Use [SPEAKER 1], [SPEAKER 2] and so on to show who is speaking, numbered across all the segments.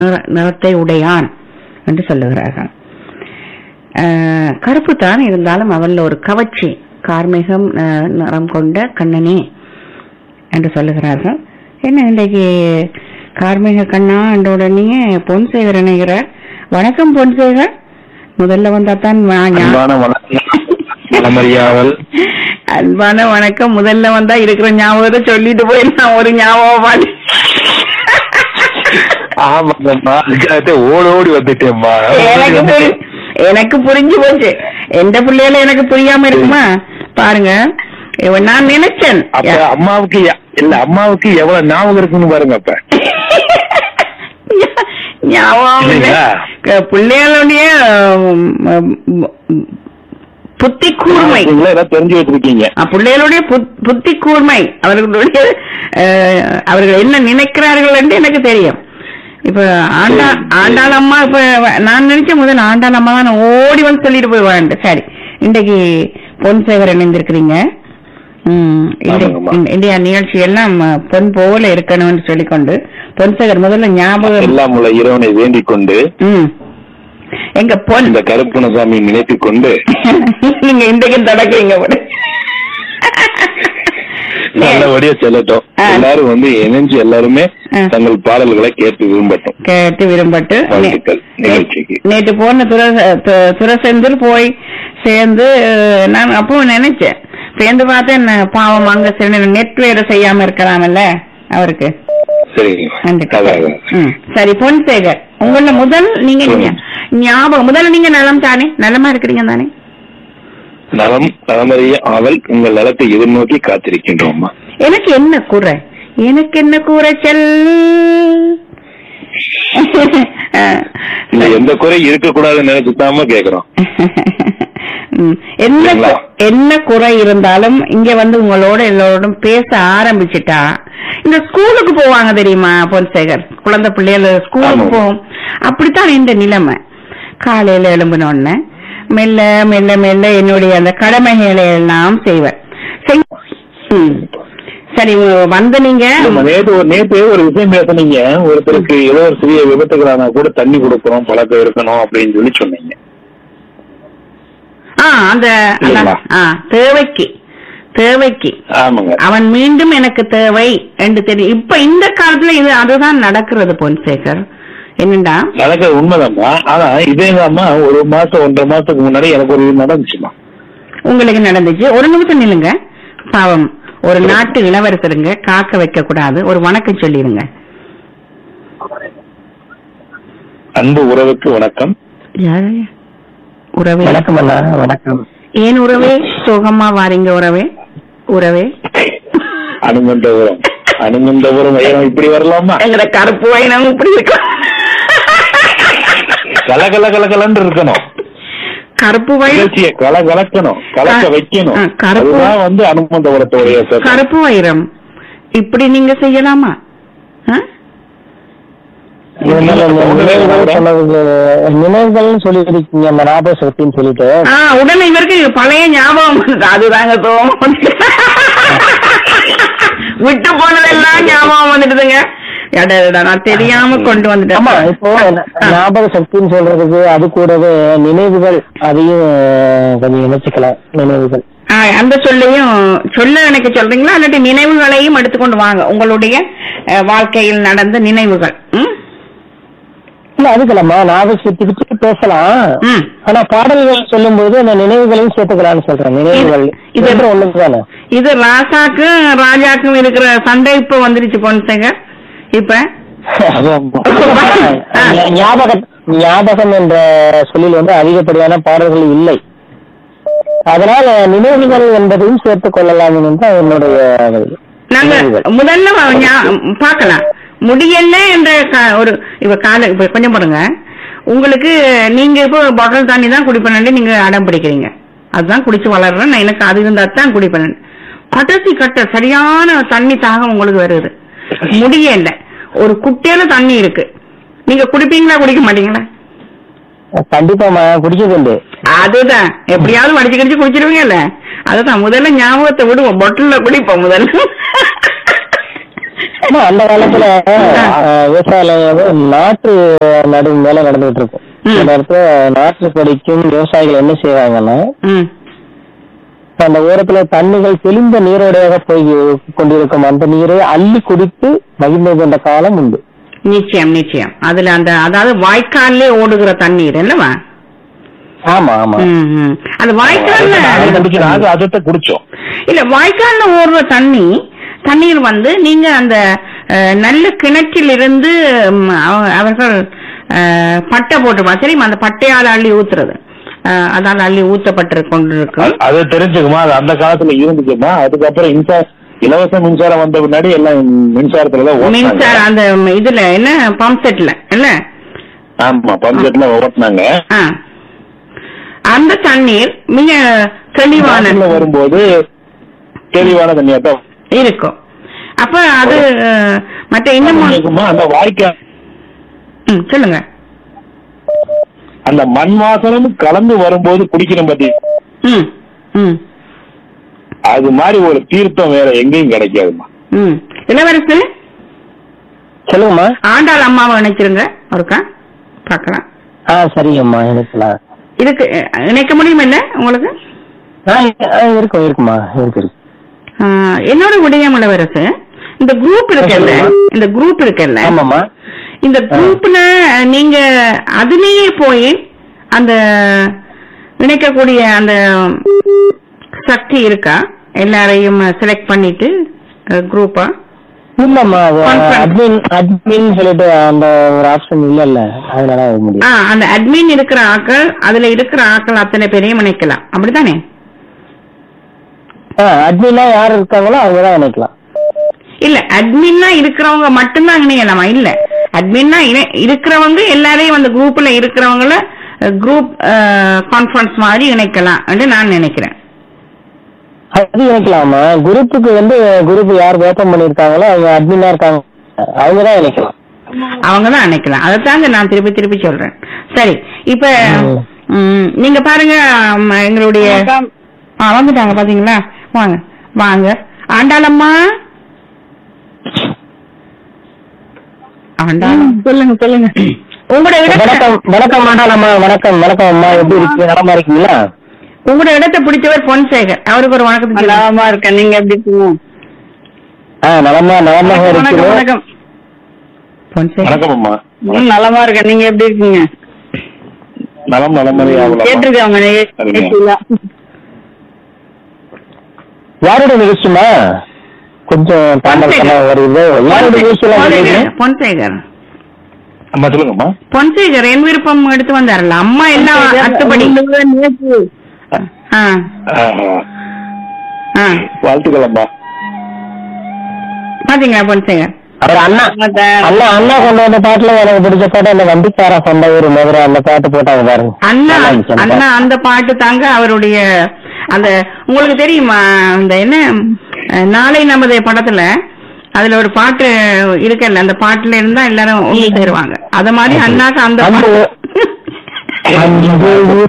[SPEAKER 1] நிற- நிறத்தை உடையான் என்று சொல்லுகிறார்கள் ஆஹ், கருப்பு தான் இருந்தாலும் அவன்ல ஒரு கவர்ச்சி கார்மேகம் ஆஹ், நிறம் கொண்ட கண்ணனே என்று சொல்லுகிறார்கள் என்ன இன்றைக்கு கார்மேக கண்ணா என்ற உடனே பொன்சேகர் இணைகிறார் வணக்கம் பொன்சேகர் முதல்ல வந்தா தான் வா- ஞா-
[SPEAKER 2] அன்பான வணக்கம் மலமறியாவல்
[SPEAKER 1] அன்பான வணக்கம் முதல்ல வந்தா இருக்கிற ஞாபகத்தை சொல்லிட்டு போய் நான் ஒரு ஞாபகம் பண்ணி
[SPEAKER 2] ஆமாங்கம்மா அதுக்காகத்தே ஓடி ஓடி வந்துட்டேம்மா
[SPEAKER 1] எனக்கு புரி- எனக்கு புரிஞ்சு போச்சு எந்த பிள்ளையில எனக்கு புரியாம இருக்குமா பாருங்க இவ- நான் நினைச்சேன்
[SPEAKER 2] அப்ப அம்மாவுக்கு எ- இல்ல அம்மாவுக்கு எவ்வளவு ஞாபகம் இருக்குன்னு பாருங்க அப்ப
[SPEAKER 1] ஞாபகம் இல்லை.
[SPEAKER 2] இல்லைங்களா?
[SPEAKER 1] க- பிள்ளைகளுடைய உம், உம், உம், புத்தி கூர்மை
[SPEAKER 2] நீங்களே எல்லாம் தெரிஞ்சு வச்சிருக்கீங்க
[SPEAKER 1] அஹ், பிள்ளைகளுடைய புத்- புத்தி கூர்மை அவர்களுடைய அஹ், அவர்கள் என்ன நினைக்கிறார்கள் என்று எனக்கு தெரியும் இப்ப ஆண்டா
[SPEAKER 2] சரி, சரி.
[SPEAKER 1] ஆண்டாள் அம்மா இப்ப நான் நினைச்சேன் முதல்ல ஆண்டாள் அம்மா தான் ஓடி வந்து சொல்லிட்டு போய் வாங்க சரி இன்றைக்கு பொன் சேகர் இணைந்திருக்கிறீங்க ம், இந்த-
[SPEAKER 2] ஆமாங்கம்மா.
[SPEAKER 1] இந்த- இந்தியா நிகழ்ச்சி எல்லாம் அஹ், பொன் போல இருக்கணும்னு சொல்லிக்கொண்டு பொன் சேகர் முதல்ல ஞாபகம்
[SPEAKER 2] எல்லாம் உள்ள இறைவனை வேண்டிக் கொண்டு
[SPEAKER 1] ம் எங்க பொன்
[SPEAKER 2] இந்த கருப்பணசாமி நினைத்துக் கொண்டு
[SPEAKER 1] நீங்க இன்றைக்கு தொடக்கிறீங்க போல.
[SPEAKER 2] நல்லபடியா செல்லட்டும்
[SPEAKER 1] ஆ.
[SPEAKER 2] எல்லாரும் வந்து இணைஞ்சு எல்லாருமே
[SPEAKER 1] ஆ.
[SPEAKER 2] தங்கள் பாடல்களை கேட்டு விரும்பட்டும்
[SPEAKER 1] கேட்டு விரும்பட்டு நே-
[SPEAKER 2] வாழ்த்துக்கள் நிகழ்ச்சிக்கு.
[SPEAKER 1] நேற்று போன துர து- துரசெந்தில் போய் சேர்ந்து அஹ், நான் அப்போ நினைச்சேன் சேர்ந்து பார்த்தேன் நான் பாவம் அங்க சரி நெட் வேற செய்யாம இருக்கலாம்ல அவருக்கு
[SPEAKER 2] சரிங்க
[SPEAKER 1] நன்றி.
[SPEAKER 2] அதான்
[SPEAKER 1] ம். சரி பொன் சேகர் உங்கள முதல் நீங்க
[SPEAKER 2] சொல்லுங்க.
[SPEAKER 1] ஞாபகம் முதல்ல நீங்க நலம் தானே நலமா இருக்கிறீங்க தானே
[SPEAKER 2] நலம் நலமறிய ஆவல் உங்கள் நலத்தை எதிர்நோக்கி காத்திருக்கின்றோம்மா
[SPEAKER 1] எனக்கு என்ன குறை எனக்கு என்ன குறைச்சல்
[SPEAKER 2] இல்ல எந்த குறை இருக்கக்கூடாதுன்னு நினைச்சுதாம கேக்குறோம்
[SPEAKER 1] ம். என்ன
[SPEAKER 2] சரிங்களா?
[SPEAKER 1] கு- என்ன குறை இருந்தாலும் இங்க வந்து உங்களோட எல்லோரோடும் பேச ஆரம்பிச்சிட்டா இந்த ஸ்கூலுக்கு போவாங்க தெரியுமா பொன்சேகர் குழந்தை பிள்ளைகள் ஸ்கூலுக்கு
[SPEAKER 2] ஆமாம்.
[SPEAKER 1] போகும் அப்படித்தான் இந்த நிலைமை காலையில எழும்பின உடனே மெல்ல மெல்ல மெல்ல என்னுடைய அந்த கடமைகளை எல்லாம் செய்வேன் செய்- ம். சரி உ- வந்து நீங்க
[SPEAKER 2] நம்ம நேத்து ஒரு நேத்து ஒரு விஷயம் பேசுனீங்க ஒருத்தருக்கு ஏதோ ஒரு சிறிய விபத்துகளானா கூட தண்ணி கொடுக்கறோம் பழக்கம் இருக்கணும் அப்படின்னு சொல்லி சொன்னீங்க
[SPEAKER 1] ஆ அந்த அந்த-
[SPEAKER 2] இல்லைங்களா?
[SPEAKER 1] ஆ தேவைக்கு தேவைக்கு
[SPEAKER 2] ஆமாங்க
[SPEAKER 1] அவன் மீண்டும் எனக்கு தேவை என்று தெரியும் இப்ப இந்த காலத்துல இது அதுதான் நடக்கிறது பொன்சேகர் என்னண்டா
[SPEAKER 2] நடக்கிறது உண்மைதாம்மா ஆனா இதேதாம்மா ஒரு மாசம் ஒன்றரை மாசத்துக்கு முன்னாடி எனக்கு ஒரு இது நடந்துச்சுமா
[SPEAKER 1] உங்களுக்கு நடந்துச்சு ஒரு நிமிஷம் நில்லுங்க பாவம் ஒரு நாட்டு இளவரசருங்க காக்க வைக்க கூடாது ஒரு வணக்கம் சொல்லிருங்க
[SPEAKER 2] அன்பு உறவுக்கு வணக்கம்
[SPEAKER 1] யாரு உறவே
[SPEAKER 3] வணக்கம் அண்ணா வணக்கம்
[SPEAKER 1] ஏன் உறவே சோகமா வாரீங்க உறவே உறவே
[SPEAKER 2] அனுமந்தபுரம் அனுமந்தபுரம் ஐயா இப்படி வரலாமா
[SPEAKER 1] எங்கட கருப்பு வயனம் இப்படி இருக்கும்
[SPEAKER 2] கல கல கல கலன்னு இருக்கணும்
[SPEAKER 1] கருப்பு வயல்
[SPEAKER 2] நிகழ்ச்சியை கல கலக்கணும் கலக்க
[SPEAKER 1] ஆ,
[SPEAKER 2] வைக்கணும்
[SPEAKER 1] ஆ, கருப்பு-
[SPEAKER 2] அதுதான் வந்து அனுமந்தபுரத்துடைய சிறப்பு.
[SPEAKER 1] கருப்பு வைரம் இப்படி நீங்க செய்யலாமா ஆ?
[SPEAKER 3] இருந்தாலும் இந்த நினைவுகள் சொன்னது நினைவுகள்னு சொல்லியிருக்கீங்க அந்த ஞாபக சக்தின்னு சொல்லிட்டு
[SPEAKER 1] ஆ, உடனே இவருக்கு பழைய ஞாபகம் வருது. அதுதாங்க தோணும் விட்டு போனதெல்லாம் ஞாபகம் வந்துடுதுங்க எடா, எடா, நான் தெரியாம கொண்டு
[SPEAKER 3] ஆமா
[SPEAKER 1] வந்துட்டேன்
[SPEAKER 3] இப்போ
[SPEAKER 1] ஆ.
[SPEAKER 3] ஞாபக சக்தின்னு சொல்றதுக்கு அது கூடவே நினைவுகள் அதையும் கொஞ்சம் இணைச்சுக்கலாம் நினைவுகள்
[SPEAKER 1] ஆ, அந்த சொல்லையும் சொல்ல எனக்கு சொல்றீங்களா இல்லாட்டி நினைவுகளையும் எடுத்துக்கொண்டு வாங்க உங்களுடைய அஹ், வாழ்க்கையில் நடந்த நினைவுகள் ம்?
[SPEAKER 3] இல்ல அதுக்கலாமா ஞாபக சக்தி பற்றி பேசலாம்
[SPEAKER 1] ம்.
[SPEAKER 3] ஆனா பாடல்கள் சொல்லும்போது அந்த நினைவுகளையும் சேர்த்துக்கலாம்னு சொல்றேன் நினைவுகள்
[SPEAKER 1] இது-
[SPEAKER 3] இது ஒண்ணு தானே
[SPEAKER 1] இது ராசாக்கும் ராஜாக்கும் இருக்கிற சண்டை இப்ப வந்துருச்சு பொன்சேகர் இப்ப ஆ.
[SPEAKER 3] ஞாபக ஞாபகம் என்ற சொல்லில் வந்து அதிகப்படியான பாடல்கள் இல்லை அதனால நினைவுகள் என்பதையும் சேர்த்துக் கொள்ளலாம் என்று என்னுடைய
[SPEAKER 1] நாங்க
[SPEAKER 3] நினைவுகள்.
[SPEAKER 1] முதல்ல வ- ஞா- பார்க்கலாம் முடியல என்ற கா- ஒரு இப்ப கால இப்ப கொஞ்சம் பாருங்க உங்களுக்கு நீங்க இப்போ பாட்டில் தண்ணி தான் குடிப்பேன் நீங்க அடம் பிடிக்கிறீங்க அதுதான் குடிச்சு வளர்றேன் நான் எனக்கு அது இருந்தா தான் குடிப்பேன் கடைசி கட்ட சரியான தண்ணி தாகம் உங்களுக்கு வருது முடியல ஒரு குட்டையில தண்ணி இருக்கு நீங்க குடிப்பீங்களா குடிக்க மாட்டீங்களா
[SPEAKER 3] கண்டிப்பா குடிச்சதுண்டு
[SPEAKER 1] அதுதான் எப்படியாவது வடிச்சு கடிச்சு குடிச்சிருவீங்கல்ல அதுதான் முதல்ல ஞாபகத்தை விடுவோம் பொட்டில்ல குடிப்போம் முதல்ல
[SPEAKER 3] ஆமா, அந்த காலத்துல அஹ், விவசாயம் நாற்று நடும் வேலை நடந்துகிட்டு இருக்கும்
[SPEAKER 1] ம்.
[SPEAKER 3] அந்த இடத்துல நாற்று படிக்கும் விவசாயிகள் என்ன செய்வாங்கன்னா
[SPEAKER 1] ம்
[SPEAKER 3] அந்த ஓரத்துல தண்ணிகள் தெளிந்த நீரோடையாக போய் கொண்டிருக்கும் அந்த நீரை அள்ளி குடித்து மகிழ்ந்து கொண்ட காலம் உண்டு
[SPEAKER 1] நிச்சயம் நிச்சயம் அதுல அந்த அதாவது வாய்க்கால்லே ஓடுகிற தண்ணீர் என்னவா
[SPEAKER 3] ஆமா ஆமா
[SPEAKER 1] ம், ம். அந்த வாய்க்கால்ல
[SPEAKER 2] நாங்க அதத்தை குடிச்சோம்
[SPEAKER 1] இல்ல வாய்க்கால்ல ஓடுற தண்ணி தண்ணீர் வந்து நீங்க அந்த அஹ், நல்ல கிணற்றில் இருந்து ம், அவ- அவர்கள் அஹ், பட்டை போட்டுப்பா தெரியுமா அந்த பட்டையால அள்ளி ஊத்துறது அஹ், அதால அள்ளி ஊத்தப்பட்டு கொண்டிருக்கும்
[SPEAKER 2] அது தெரிஞ்சுக்குமா அது அந்த காலத்துல இருந்துச்சுமா அதுக்கப்புறம் மின்சார இலவச மின்சாரம் வந்த பின்னாடி எல்லாம் மின்சாரத்துல தான் ஓட்டினாங்க.
[SPEAKER 1] மின்சாரம் அந்த இதுல என்ன பம்ப் செட்ல இல்ல
[SPEAKER 2] ஆமா பஞ்சத்துல ஓட்டினாங்க
[SPEAKER 1] ஆ. அந்த தண்ணீர் மிக தெளிவான
[SPEAKER 2] நாட்டுல வரும்போது தெளிவான தண்ணியா தான்
[SPEAKER 1] இருக்கும் அப்ப அது அஹ், மற்ற இன்னமும்
[SPEAKER 2] இருக்குமா அந்த வாய்க்கால்
[SPEAKER 1] ம், சொல்லுங்க
[SPEAKER 2] அந்த மண் வாசனமும் கலந்து வரும்போது குடிக்கிற பத்தி
[SPEAKER 1] ம் ம்
[SPEAKER 2] அது மாதிரி ஒரு தீர்த்தம் வேற எங்கேயும் கிடைக்காதுமா
[SPEAKER 1] ம் இளவரசு
[SPEAKER 3] சொல்லுங்கம்மா
[SPEAKER 1] ஆண்டாள் அம்மாவை நினைச்சிருங்க ஒருக்கா பார்க்கலாம்
[SPEAKER 3] ஆ சரிங்கம்மா எனக்குலாம்
[SPEAKER 1] இதுக்கு அஹ், இணைக்க முடியும் இல்ல உங்களுக்கு
[SPEAKER 3] ஆ ஆ, இருக்கும் இருக்குமா இருக்கு இருக்கு
[SPEAKER 1] ஆஹ், என்னோட விடயம் இளவரசு இந்த குரூப் இருக்குல்ல இந்த குரூப் இருக்குல்ல
[SPEAKER 3] ஆமாம்மா
[SPEAKER 1] இந்த குரூப்ல நீங்க அதுலயே போய் அந்த இணைக்கக்கூடிய அந்த சக்தி இருக்கா எல்லாரையும் செலக்ட் பண்ணிட்டு குரூப்பா
[SPEAKER 3] இல்லம்மா அது
[SPEAKER 1] Conference.
[SPEAKER 3] அட்மின் அட்மின் சொல்லிட்டு அந்த ஒரு ஆப்ஷன் இல்லல்ல அதனால அது முடியும்
[SPEAKER 1] ஆ அந்த அட்மின் இருக்கிற ஆட்கள் அதுல இருக்கிற ஆட்கள் அத்தனை பேரையும் இணைக்கலாம் அப்படித்தானே
[SPEAKER 3] ஆ அட்மினா யார் இருக்காங்களோ அவங்க தான் இணைக்கலாம்
[SPEAKER 1] இல்ல அட்மின்னா இருக்கிறவங்க மட்டும்தான் இணையலாமா இல்ல அட்மின்னா இணை- இருக்கிறவங்க எல்லாரையும் அந்த குரூப்ல இருக்கிறவங்கள குரூப் கான்ஃபரன்ஸ் மாதிரி இணைக்கலாம் என்று நான் நினைக்கிறேன்
[SPEAKER 3] அது இணைக்கலாமா குரூப்புக்கு வந்து குரூப் யார் ஓப்பன் பண்ணிருக்காங்களோ அவங்க அட்மினா இருக்காங்க அவங்க தான் இணைக்கலாம்
[SPEAKER 1] அவங்க தான் இணைக்கலாம் அதைத்தாங்க நான் திருப்பி திருப்பி சொல்றேன் சரி இப்ப
[SPEAKER 3] ம்.
[SPEAKER 1] ம், நீங்க பாருங்க ம், எங்களுடைய ஆ, வந்துட்டாங்க பாத்தீங்களா வாங்க வாங்க ஆண்டாளம்மா ஆண்டாளம் சொல்லுங்க சொல்லுங்க உங்களோட இடத்தை
[SPEAKER 3] வணக்கம் வணக்கம் மாண்டாளம்மா வணக்கம் வணக்கம் அம்மா எப்படி இருக்கீங்க நலமா இருக்கீங்களா
[SPEAKER 1] உங்களோட இடத்தை பிடிச்சவர் பொன்சேகர் அவருக்கு ஒரு வணக்கம்
[SPEAKER 4] நலமா இருக்கேன் நீங்க எப்படி இருக்கீங்க
[SPEAKER 3] ஆ நலமா நலமாக
[SPEAKER 4] வணக்கம்
[SPEAKER 3] இருக்கிறோம்
[SPEAKER 4] வணக்கம்
[SPEAKER 1] பொன்சேகர்
[SPEAKER 2] வணக்கம் அம்மா
[SPEAKER 4] ம், நலமா இருக்கேன் நீங்க எப்படி இருக்கீங்க
[SPEAKER 2] நலம் நலமறியாவலாம்
[SPEAKER 4] கேட்டிருக்கேன் உங்க
[SPEAKER 2] சரிங்க.
[SPEAKER 4] நிகழ்ச்சியில
[SPEAKER 3] யாரோட நிகழ்ச்சிமா கொஞ்சம் தாமதமா வருது யாரோட நிகழ்ச்சியெல்லாம் கேக்குறீங்க?
[SPEAKER 1] பொன்சேகர்
[SPEAKER 2] அம்மா சொல்லுங்கம்மா
[SPEAKER 1] பொன்சேகர் என் விருப்பம் எடுத்து வந்தாருல்ல அம்மா எல்லாம் அத்துப்படி
[SPEAKER 4] நேற்று
[SPEAKER 1] ஆ
[SPEAKER 2] ஆஹா.
[SPEAKER 1] ஆ
[SPEAKER 2] வாழ்த்துக்கள் அம்மா
[SPEAKER 1] பாத்தீங்களா பொன்சேகர்
[SPEAKER 3] அவர் அண்ணா அண்ணா அண்ணா கொண்டு வந்த பாட்டுல எனக்கு பிடிச்ச பாட்டு அந்த வண்டிக்கார சொந்த ஊர் மதுரை அந்த பாட்டு போட்டாங்க பாருங்க
[SPEAKER 1] அண்ணா
[SPEAKER 3] நல்லா இருந்துச்சு அந்த
[SPEAKER 1] அண்ணா
[SPEAKER 3] பாட்டு.
[SPEAKER 1] அந்த பாட்டு தாங்க அவருடைய அந்த உங்களுக்கு தெரியுமா அந்த என்ன அஹ், நாளை நமது படத்துல அதுல ஒரு பாட்டு இருக்குல்ல அந்த பாட்டுல இருந்தா எல்லாரும் ஒண்ணு சேருவாங்க அத மாதிரி அண்ணாக்கு அந்த
[SPEAKER 3] அந்த
[SPEAKER 1] பாட்டு-
[SPEAKER 3] அன்பு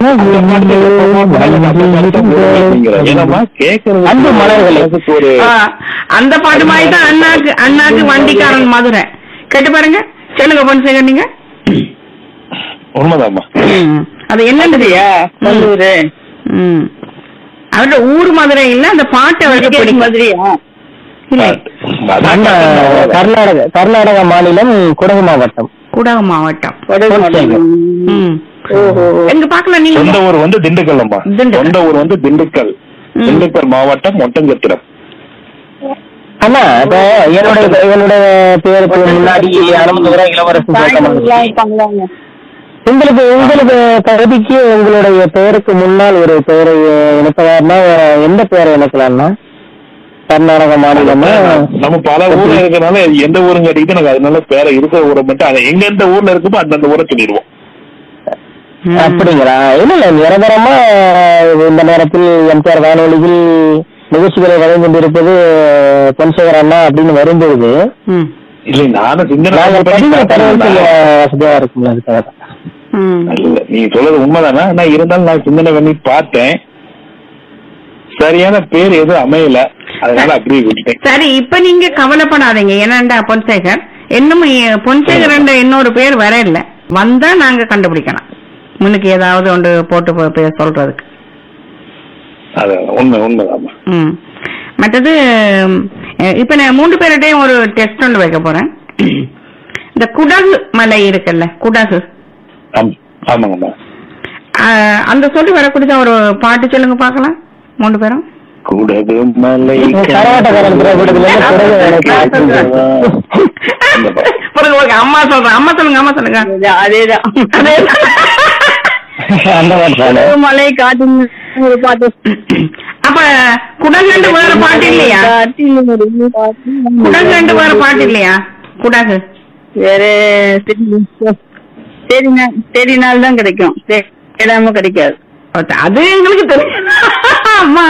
[SPEAKER 3] உறவு
[SPEAKER 2] ஏன்னாம்மா கேட்கறது
[SPEAKER 3] அன்பு மலர்களே.
[SPEAKER 2] ஒரு
[SPEAKER 1] ஆ, அந்த பாட்டு மாதிரி தான் அண்ணாக்கு அண்ணாக்கு வண்டிக்காரன் மதுரை கேட்டு பாருங்க சொல்லுங்க பொன்சேகர் நீங்க
[SPEAKER 2] உண்மைதாம்மா
[SPEAKER 1] ம். அது என்னன்னு
[SPEAKER 4] நல்லூர்
[SPEAKER 1] ம் அவரோட ஊர் மதுரை இல்ல அந்த பாட்டு அவருக்கு பிடிக்கும்
[SPEAKER 4] மதுரையா
[SPEAKER 1] இல்லை
[SPEAKER 3] அண்ணா கர்நாடக கர்நாடக மாநிலம் குடகு மாவட்டம்
[SPEAKER 1] குடகு மாவட்டம்
[SPEAKER 3] பொன்சேகர்.
[SPEAKER 1] ம்
[SPEAKER 4] ஓஹோ
[SPEAKER 1] எங்க பாக்கலாம்
[SPEAKER 2] சொந்த
[SPEAKER 1] நீங்க
[SPEAKER 2] ஊர் வந்து திண்டுக்கல் அம்மா
[SPEAKER 1] திண்டுக்கல்.
[SPEAKER 2] சொந்த ஊர் வந்து திண்டுக்கல்
[SPEAKER 1] ம்.
[SPEAKER 2] திண்டுக்கல் மாவட்டம் ஒட்டஞ்சத்திரம்
[SPEAKER 3] அண்ணா இப்ப என்னுடைய என்னுடைய பேருக்கு முன்னாடி அனுமதிவர இளவரசன் கேட்க
[SPEAKER 4] இருப்பாங்களாங்க
[SPEAKER 3] உங்களுக்கு உங்களுக்கு தகுதிக்கு உங்களுடைய பெயருக்கு முன்னால் ஒரு பெயரை இணைப்பதாருன்னா எந்த பெயரை இணைக்கலாம்னா கர்நாடக மாநிலமா
[SPEAKER 2] நம்ம பல ஊர்ல இருக்கனால எந்த ஊரும் கேட்டீங்கன்னா எனக்கு அதனால பேர இருக்கிற ஊரை மட்டும் அது எங்க எந்த ஊர்ல இருக்குமோ அந்தந்த ஊரை சொல்லிடுவோம்
[SPEAKER 1] ம்.
[SPEAKER 3] அப்படிங்களா இல்ல இல்ல நிரந்தரமா இந்த நேரத்தில் எம்ஜிஆர் வானொலியில் நிகழ்ச்சிகளை வழங்கி கொண்டிருப்பது பொன்சேகர் அண்ணா அப்படின்னு வரும்பொழுது
[SPEAKER 1] ம்
[SPEAKER 2] இல்லை நானும் சிந்தனை
[SPEAKER 3] நாங்கள்
[SPEAKER 2] பண்ணி
[SPEAKER 3] பதிவு தருவதற்கு
[SPEAKER 2] பார்த்தேன்.
[SPEAKER 3] வசதியா இருக்கும்ல அதுக்காக தான்.
[SPEAKER 1] ம்
[SPEAKER 2] இல்ல நீங்க சொல்றது உண்மைதானா ஆனா இருந்தாலும் நான் சிந்தனை பண்ணி பார்த்தேன் சரியான பேர் எதுவும் அமையல அதனால அப்படியே விட்டுட்டேன்
[SPEAKER 1] சரி இப்ப நீங்க கவலைப்படாதீங்க ஏன்னாண்டா பொன்சேகர் இன்னும் இ- பொன்சேகர் என்ற இன்னொரு பேர் வர இல்ல வந்தா நாங்க கண்டுபிடிக்கலாம் முன்னுக்கு ஏதாவது ஒன்று போட்டு போ- பேர் சொல்றதுக்கு
[SPEAKER 2] அது உண்மை உண்மைதாம்மா
[SPEAKER 1] ம் மற்றது ம், இப்ப நான் மூன்று பேர்கிட்டையும் ஒரு டெஸ்ட் ஒன்று வைக்க போறேன் இந்த குடகு மலை இருக்குல்ல குடகு
[SPEAKER 2] ஆம்- ஆமாங்கம்மா
[SPEAKER 1] ஆஹ், அந்த சொல்லி வரக்கூடிய ஒரு பாட்டு சொல்லுங்க பார்க்கலாம் மூணு பேரும்
[SPEAKER 2] குடகு மலை
[SPEAKER 3] கரகாட்டக்காரன் திரைப்படத்துல இருந்து குடகு வேலைக்கு
[SPEAKER 2] அந்த பாட்டு.
[SPEAKER 1] பிறகு ஓகே, அம்மா சொல்றேன் அம்மா சொல்லுங்க அம்மா சொல்லுங்க
[SPEAKER 4] அதேதான்
[SPEAKER 3] அந்த மாதிரி பாடு.
[SPEAKER 4] மலை காட்டு ஒரு பாட்டு
[SPEAKER 1] அப்ப குடகு வேற பாட்டு இல்லையா
[SPEAKER 4] காட்டில் ஒரு பாட்டு.
[SPEAKER 1] குடகு வேற பாட்டு இல்லையா குடகு
[SPEAKER 4] வேற சரி நாள் சரி நாள் தான் கிடைக்கும் சே- தேடாம கிடைக்காது
[SPEAKER 1] அது எங்களுக்கு தெரியும் அம்மா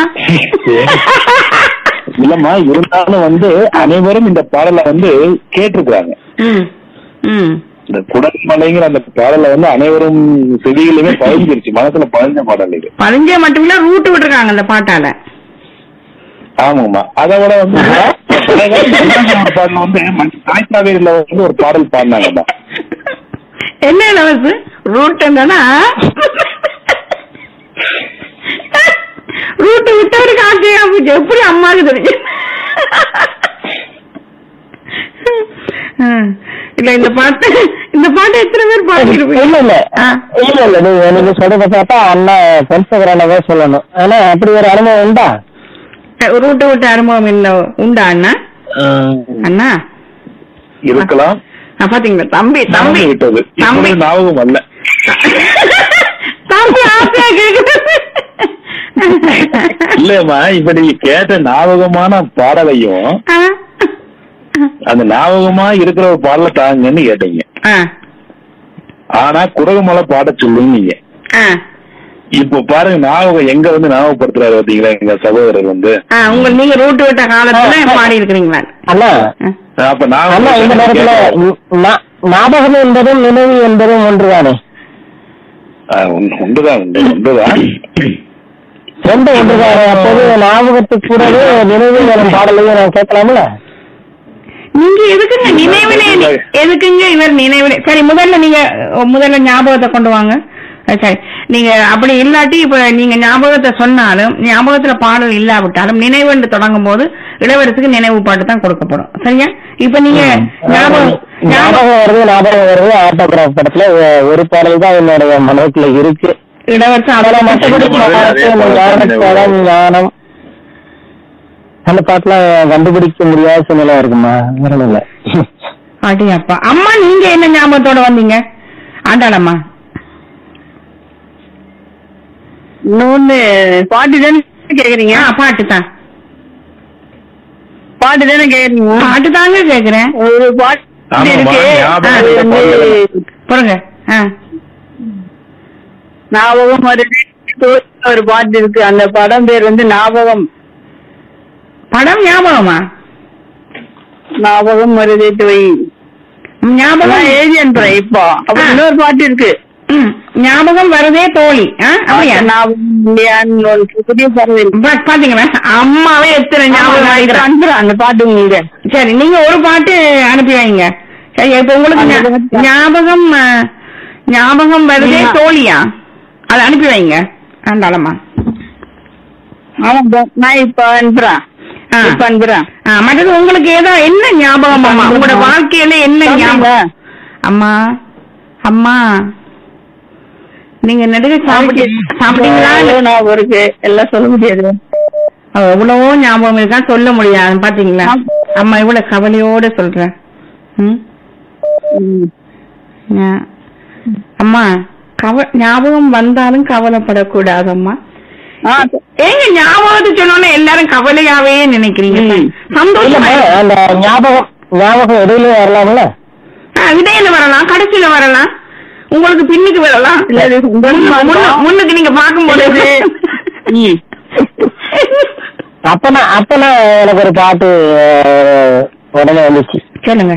[SPEAKER 2] இல்லம்மா இருந்தாலும் வந்து அனைவரும் இந்த பாடலை வந்து கேட்டிருக்கிறாங்க
[SPEAKER 1] ம் ம்
[SPEAKER 2] இந்த குடகு மலைங்கிற அந்த பாடலை வந்து அனைவரும் செவிகளுமே பதிஞ்சிருச்சு மனசுல பதிஞ்ச பாடல் இது
[SPEAKER 1] பதிஞ்சே மட்டுமில்ல ரூட் விட்டுருக்காங்க அந்த பாட்டால
[SPEAKER 2] ஆமாங்கம்மா அதை விட வந்து ஒரு பாடல் வந்து மண் தாய்க்காவேரியில வந்து ஒரு பாடல் பாடினாங்கம்மா
[SPEAKER 1] என்ன இலவசு ரூட் என்னன்னா ரூட் விட்டவருக்கு ஆசையா போச்சு எப்படி அம்மாவுக்கு தெரியும் ம். இல்ல இந்த பாட்டு இந்த பாட்டு எத்தனை பேர்
[SPEAKER 3] இல்ல
[SPEAKER 1] பாடிருப்பீங்க
[SPEAKER 3] இல்ல
[SPEAKER 1] ஆ.
[SPEAKER 3] இல்ல இல்ல நீங்க நீங்க சொல்றத பார்த்தா அண்ணா பொன்சகரனவே சொல்லணும் ஆனா அப்படி ஒரு அனுபவம் உண்டா
[SPEAKER 1] ரூட்டு விட்ட அனுபவம் இல்ல உண்டா அண்ணா அண்ணா
[SPEAKER 2] இருக்கலாம்
[SPEAKER 1] ஆ, பாத்தீங்களா தம்பி தம்பி
[SPEAKER 2] ஞாபகம் விட்டது
[SPEAKER 1] தம்பி
[SPEAKER 2] இப்பொழுது ஞாபகம் வரல
[SPEAKER 1] தம்பி ஆசையா கேக்குது
[SPEAKER 2] இல்லம்மா இப்ப நீங்க கேட்ட ஞாபகமான பாடலையும்
[SPEAKER 1] ஆ.
[SPEAKER 2] அந்த ஞாபகமா இருக்கிற ஒரு பாடலை தாங்கன்னு கேட்டீங்க
[SPEAKER 1] ஆ.
[SPEAKER 2] ஆனா குடகுமலை பாட சொல்லுங்க நீங்க
[SPEAKER 1] ஆ.
[SPEAKER 2] இப்போ பாருங்க ஞாபகம் எங்க வந்து ஞாபகப்படுத்துறாரு பாத்தீங்களா எங்க சகோதரர் வந்து
[SPEAKER 1] ஆ, உங்க நீங்க ரூட் விட்ட காலத்துல
[SPEAKER 3] ஆ.
[SPEAKER 1] பாடி இருக்கிறீங்களா
[SPEAKER 3] அண்ணா
[SPEAKER 2] அப்ப
[SPEAKER 3] அண்ணா இந்த நேரத்துல
[SPEAKER 2] ஞாபகம்
[SPEAKER 3] ஞா- ஞாபகம் என்பதும் நினைவு என்பதும் ஒன்றுதானே
[SPEAKER 2] உண்டுதான் உண்டு உண்டுதான்
[SPEAKER 3] ரெண்டு ஒன்றுதானே அப்போது ஞாபகத்துக்கு கூடவே நினைவு எனும் பாடலையும் நான் கேட்கலாம்ல
[SPEAKER 1] நீங்க எதுக்குங்க நினைவிலே எதுக்குங்க இவர் நினைவிலே சரி முதல்ல நீங்க அஹ், முதல்ல ஞாபகத்தை கொண்டு வாங்க அஹ், சரி நீங்க அப்படி இல்லாட்டி இப்ப நீங்க ஞாபகத்தை சொன்னாலும் ஞாபகத்துல பாடல் இல்லாவிட்டாலும் நினைவுன்னு தொடங்கும் போது இளவரசுக்கு நினைவு பாட்டு தான் கொடுக்கப்படும் சரியா இப்ப நீங்க ஞாபகம் ஞாபகம்
[SPEAKER 3] ஞாபகம் வருது ஞாபகம் வருது ஆட்டோகிராஃப் படத்துல ஒ- ஒரு பாடல் தான் என்னுடைய மனசுல இருக்கு
[SPEAKER 1] இளவரசு
[SPEAKER 3] அதுல
[SPEAKER 1] அதெல்லாம்
[SPEAKER 3] மற்றபடி
[SPEAKER 2] அதே
[SPEAKER 3] பாட்டு,
[SPEAKER 2] போல
[SPEAKER 3] ஞானப்பழம், ஞானம் அந்த பாட்டுலாம் கண்டுபிடிக்க முடியாத சூழ்நிலை இருக்குமா வேற இல்ல
[SPEAKER 1] பாட்டி அப்பா அம்மா நீங்க என்ன ஞாபகத்தோட வந்தீங்க ஆண்டாளம்மா
[SPEAKER 4] இன்னொன்னு பாட்டு தானே கேக்குறீங்க
[SPEAKER 1] ஆ பாட்டு தான்
[SPEAKER 4] பாட்டு தானே கேக்குறீங்க
[SPEAKER 1] பாட்டு தாங்க கேக்குறேன்
[SPEAKER 4] ஒரு பாட்டு
[SPEAKER 2] ஆமாம்மா,
[SPEAKER 4] இருக்கு
[SPEAKER 2] ஞாபகம்
[SPEAKER 4] அது
[SPEAKER 2] இருக்க
[SPEAKER 4] வந்து
[SPEAKER 2] பாடல்.
[SPEAKER 1] போடுங்க ஆ
[SPEAKER 4] ஞாபகம் வருது ஒரு பாட்டு இருக்கு அந்த படம் பேர் வந்து ஞாபகம்
[SPEAKER 1] படம் ஞாபகமா
[SPEAKER 4] ஞாபகம் வருதே தோய்
[SPEAKER 1] ஞாபகம்
[SPEAKER 4] அதான் எழுதி அனுப்புறேன் இப்போ அப்புறம்
[SPEAKER 1] ஆ.
[SPEAKER 4] இன்னொரு பாட்டு இருக்கு
[SPEAKER 1] ம், ஞாபகம் வருதே தோழி ஆ, அப்படியா?
[SPEAKER 4] ஞாபகம் இல்லையான்னு ஒரு புதிய பறவை இருக்கு.
[SPEAKER 1] பா- பாத்தீங்களா அம்மாவே எத்தனை
[SPEAKER 4] ஆமா,
[SPEAKER 1] ஞாபகம்
[SPEAKER 4] நான் இப்ப
[SPEAKER 1] வாங்கிக்கிறேன்.
[SPEAKER 4] அனுப்புறேன் அந்த பாட்டு உங்களுக்கு
[SPEAKER 1] சரி நீங்க ஒரு பாட்டு அனுப்பி வைங்க சரி இப்ப உங்களுக்கு
[SPEAKER 4] அந்த
[SPEAKER 1] ஞா-
[SPEAKER 4] பாட்டு.
[SPEAKER 1] ஞாபகம் ஆ, ஞாபகம் வருதே
[SPEAKER 4] ஆமா.
[SPEAKER 1] தோழியா அதை அனுப்பி வைங்க ஆண்டாளம்மா
[SPEAKER 4] ஆமா பா- நான் இப்ப அனுப்புறேன்
[SPEAKER 1] ஆ.
[SPEAKER 4] இப்ப அனுப்புறேன்
[SPEAKER 1] ஆ, மற்றது உங்களுக்கு ஏதோ என்ன ஞாபகம் அம்மா உங்களோட வாழ்க்கையில என்ன ஞாபகம் அம்மா அம்மா நீங்க நடுக சாப்பிட்டு சாப்பிட்டீங்களா இல்ல-
[SPEAKER 4] ஞாபகம் இருக்கு எல்லாம் சொல்ல முடியாது
[SPEAKER 1] அவ எவ்வளவோ ஞாபகம் இருக்கா சொல்ல முடியாது பாத்தீங்களா அம்மா இவ்வளவு கவலையோட சொல்றேன் ம்?
[SPEAKER 4] ம்.
[SPEAKER 1] ஞா- அம்மா கவ ஞாபகம் வந்தாலும் கவலைப்படக்கூடாதம்மா
[SPEAKER 4] ஆ,
[SPEAKER 1] ஏங்க ஞாபகத்தை சொன்னோன்னே எல்லாரும் கவலையாவே நினைக்கிறீங்க
[SPEAKER 4] ம்.
[SPEAKER 1] சந்தோஷமா
[SPEAKER 3] இல்லம்மா அந்த ஞாபகம் ஞாபகம் இடையில வரலாம்ல
[SPEAKER 1] ஆ, இடையில வரலாம் கடைசியில வரலாம் உங்களுக்கு பின்னுக்கு வரலாம்
[SPEAKER 4] இல்ல, இது
[SPEAKER 1] முன்ன- முன்ன- முன்னுக்கு நீங்க பார்க்கும்போது
[SPEAKER 4] ம்.
[SPEAKER 3] அப்பனா அப்பனா எனக்கு ஒரு பாட்டு அஹ், உடனே வந்துச்சு
[SPEAKER 1] சொல்லுங்க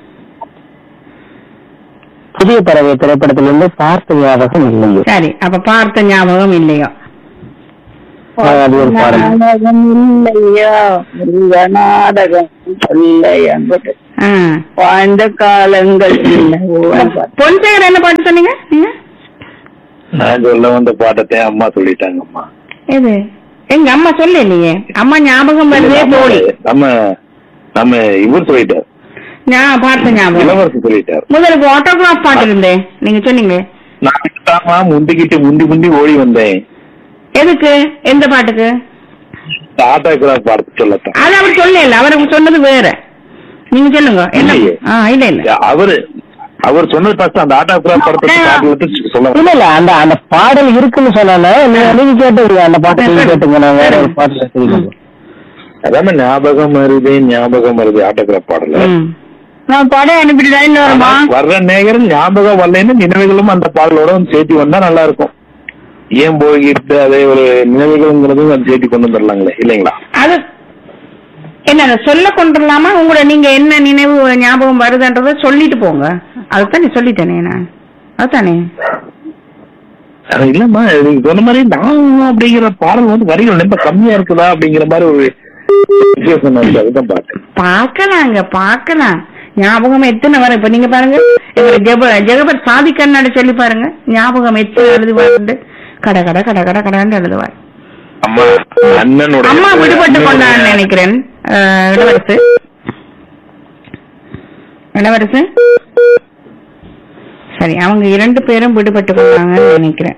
[SPEAKER 3] புதிய பறவை திரைப்படத்திலிருந்து பார்த்த ஞாபகம் இல்லையோ
[SPEAKER 1] சரி அப்ப பார்த்த ஞாபகம் இல்லையோ
[SPEAKER 3] அது ஒரு பாடல்
[SPEAKER 4] நாடகம் இல்லையா மிருக நாடகம் சொல்லை அன்பட்டு
[SPEAKER 1] ஆ.
[SPEAKER 4] வாழ்ந்த காலங்கள் இல்லவோ
[SPEAKER 1] பொன்சேகர் என்ன பாட்டு சொன்னீங்க நீங்க
[SPEAKER 2] நான் சொல்ல வந்த பாட்டத்தை அம்மா சொல்லிட்டாங்கம்மா
[SPEAKER 1] எது எங்க அம்மா சொல்லலையே அம்மா ஞாபகம் வருதே போலி
[SPEAKER 2] நம்ம நம்ம இவர் சொல்லிட்டார்
[SPEAKER 1] நான் பார்த்த ஞாபகம்
[SPEAKER 2] இளவரசு சொல்லிட்டார்
[SPEAKER 1] முதலுக்கு ஆட்டோகிராஃப் பாட்டு இருந்தேன் நீங்க சொன்னீங்க
[SPEAKER 2] நான் தாமா முந்திக்கிட்டு முந்தி முந்தி ஓடி வந்தேன்
[SPEAKER 1] எதுக்கு எந்த பாட்டுக்கு
[SPEAKER 2] ஆட்டோகிராஃப் பாடத்தை சொல்லத்தான்
[SPEAKER 1] அது அவர் சொல்லல அவருக்கு சொன்னது வேற நீங்க சொல்லுங்க என்ன
[SPEAKER 2] இல்லையே.
[SPEAKER 1] ஆ இல்ல இல்ல
[SPEAKER 2] அவரு அவர் சொன்னது ஃபர்ஸ்ட் அந்த ஆட்டோகிராஃப் படத்தை பாடத்தை சொல்ல
[SPEAKER 3] இல்ல இல்ல அந்த அந்த பாடல் இருக்குன்னு சொன்னானே நீங்க நீங்க கேட்டுங்க அந்த பாட்டை நீங்க கேட்டுங்க நான் வேற ஒரு பாட்டுல சொல்லிக்கிறேன்
[SPEAKER 2] அதாம ஞாபகம் வருது ஞாபகம் வருது ஆட்டோகிராஃப் பாடல
[SPEAKER 1] ம்.
[SPEAKER 4] நான் படம் அனுப்பிட்டு தான் வருமா
[SPEAKER 2] வர்ற நேரம் ஞாபகம் வரலைன்னு நினைவுகளும் அந்த பாடலோட வந்து சேர்த்து வந்தா நல்லா இருக்கும் ஏன் போய்கிட்டு அதே ஒரு நினைவுகள்ங்கிறதும் அது சேர்த்து கொண்டு வந்துடலாங்களே இல்லைங்களா
[SPEAKER 1] அது என்ன அதை சொல்ல கொண்டுலாமா உங்களோட நீங்க என்ன நினைவு ஞாபகம் வருதுன்றத சொல்லிட்டு போங்க அதுதான் நீ சொல்லிட்டேனே நான் அதுதானே
[SPEAKER 2] அது இல்லம்மா நீங்க சொன்ன மாதிரி நான் அப்படிங்கிற பாடல் வந்து வரிகள் ரொம்ப கம்மியா இருக்குதா அப்படிங்கிற மாதிரி ஒரு வித்தியாசம் இருக்கு அதுதான் பார்த்தேன்
[SPEAKER 1] பார்க்கலாங்க பார்க்கலாம் ஞாபகம் எத்தனை வரும் இப்ப நீங்க பாருங்க இவர் ஜெப ஜெகபர் சாதி கண்ணாடி சொல்லி பாருங்க ஞாபகம் எத்தனை எழுதுவாரு கட கட கட கட கடன்னு எழுதுவார்
[SPEAKER 2] அம்மா அண்ணனுடைய
[SPEAKER 1] அம்மா விடுபட்டு கொண்டான்னு நினைக்கிறேன் அஹ், இளவரசு இளவரசு சரி அவங்க இரண்டு பேரும் விடுபட்டு கொண்டாங்கன்னு நினைக்கிறேன்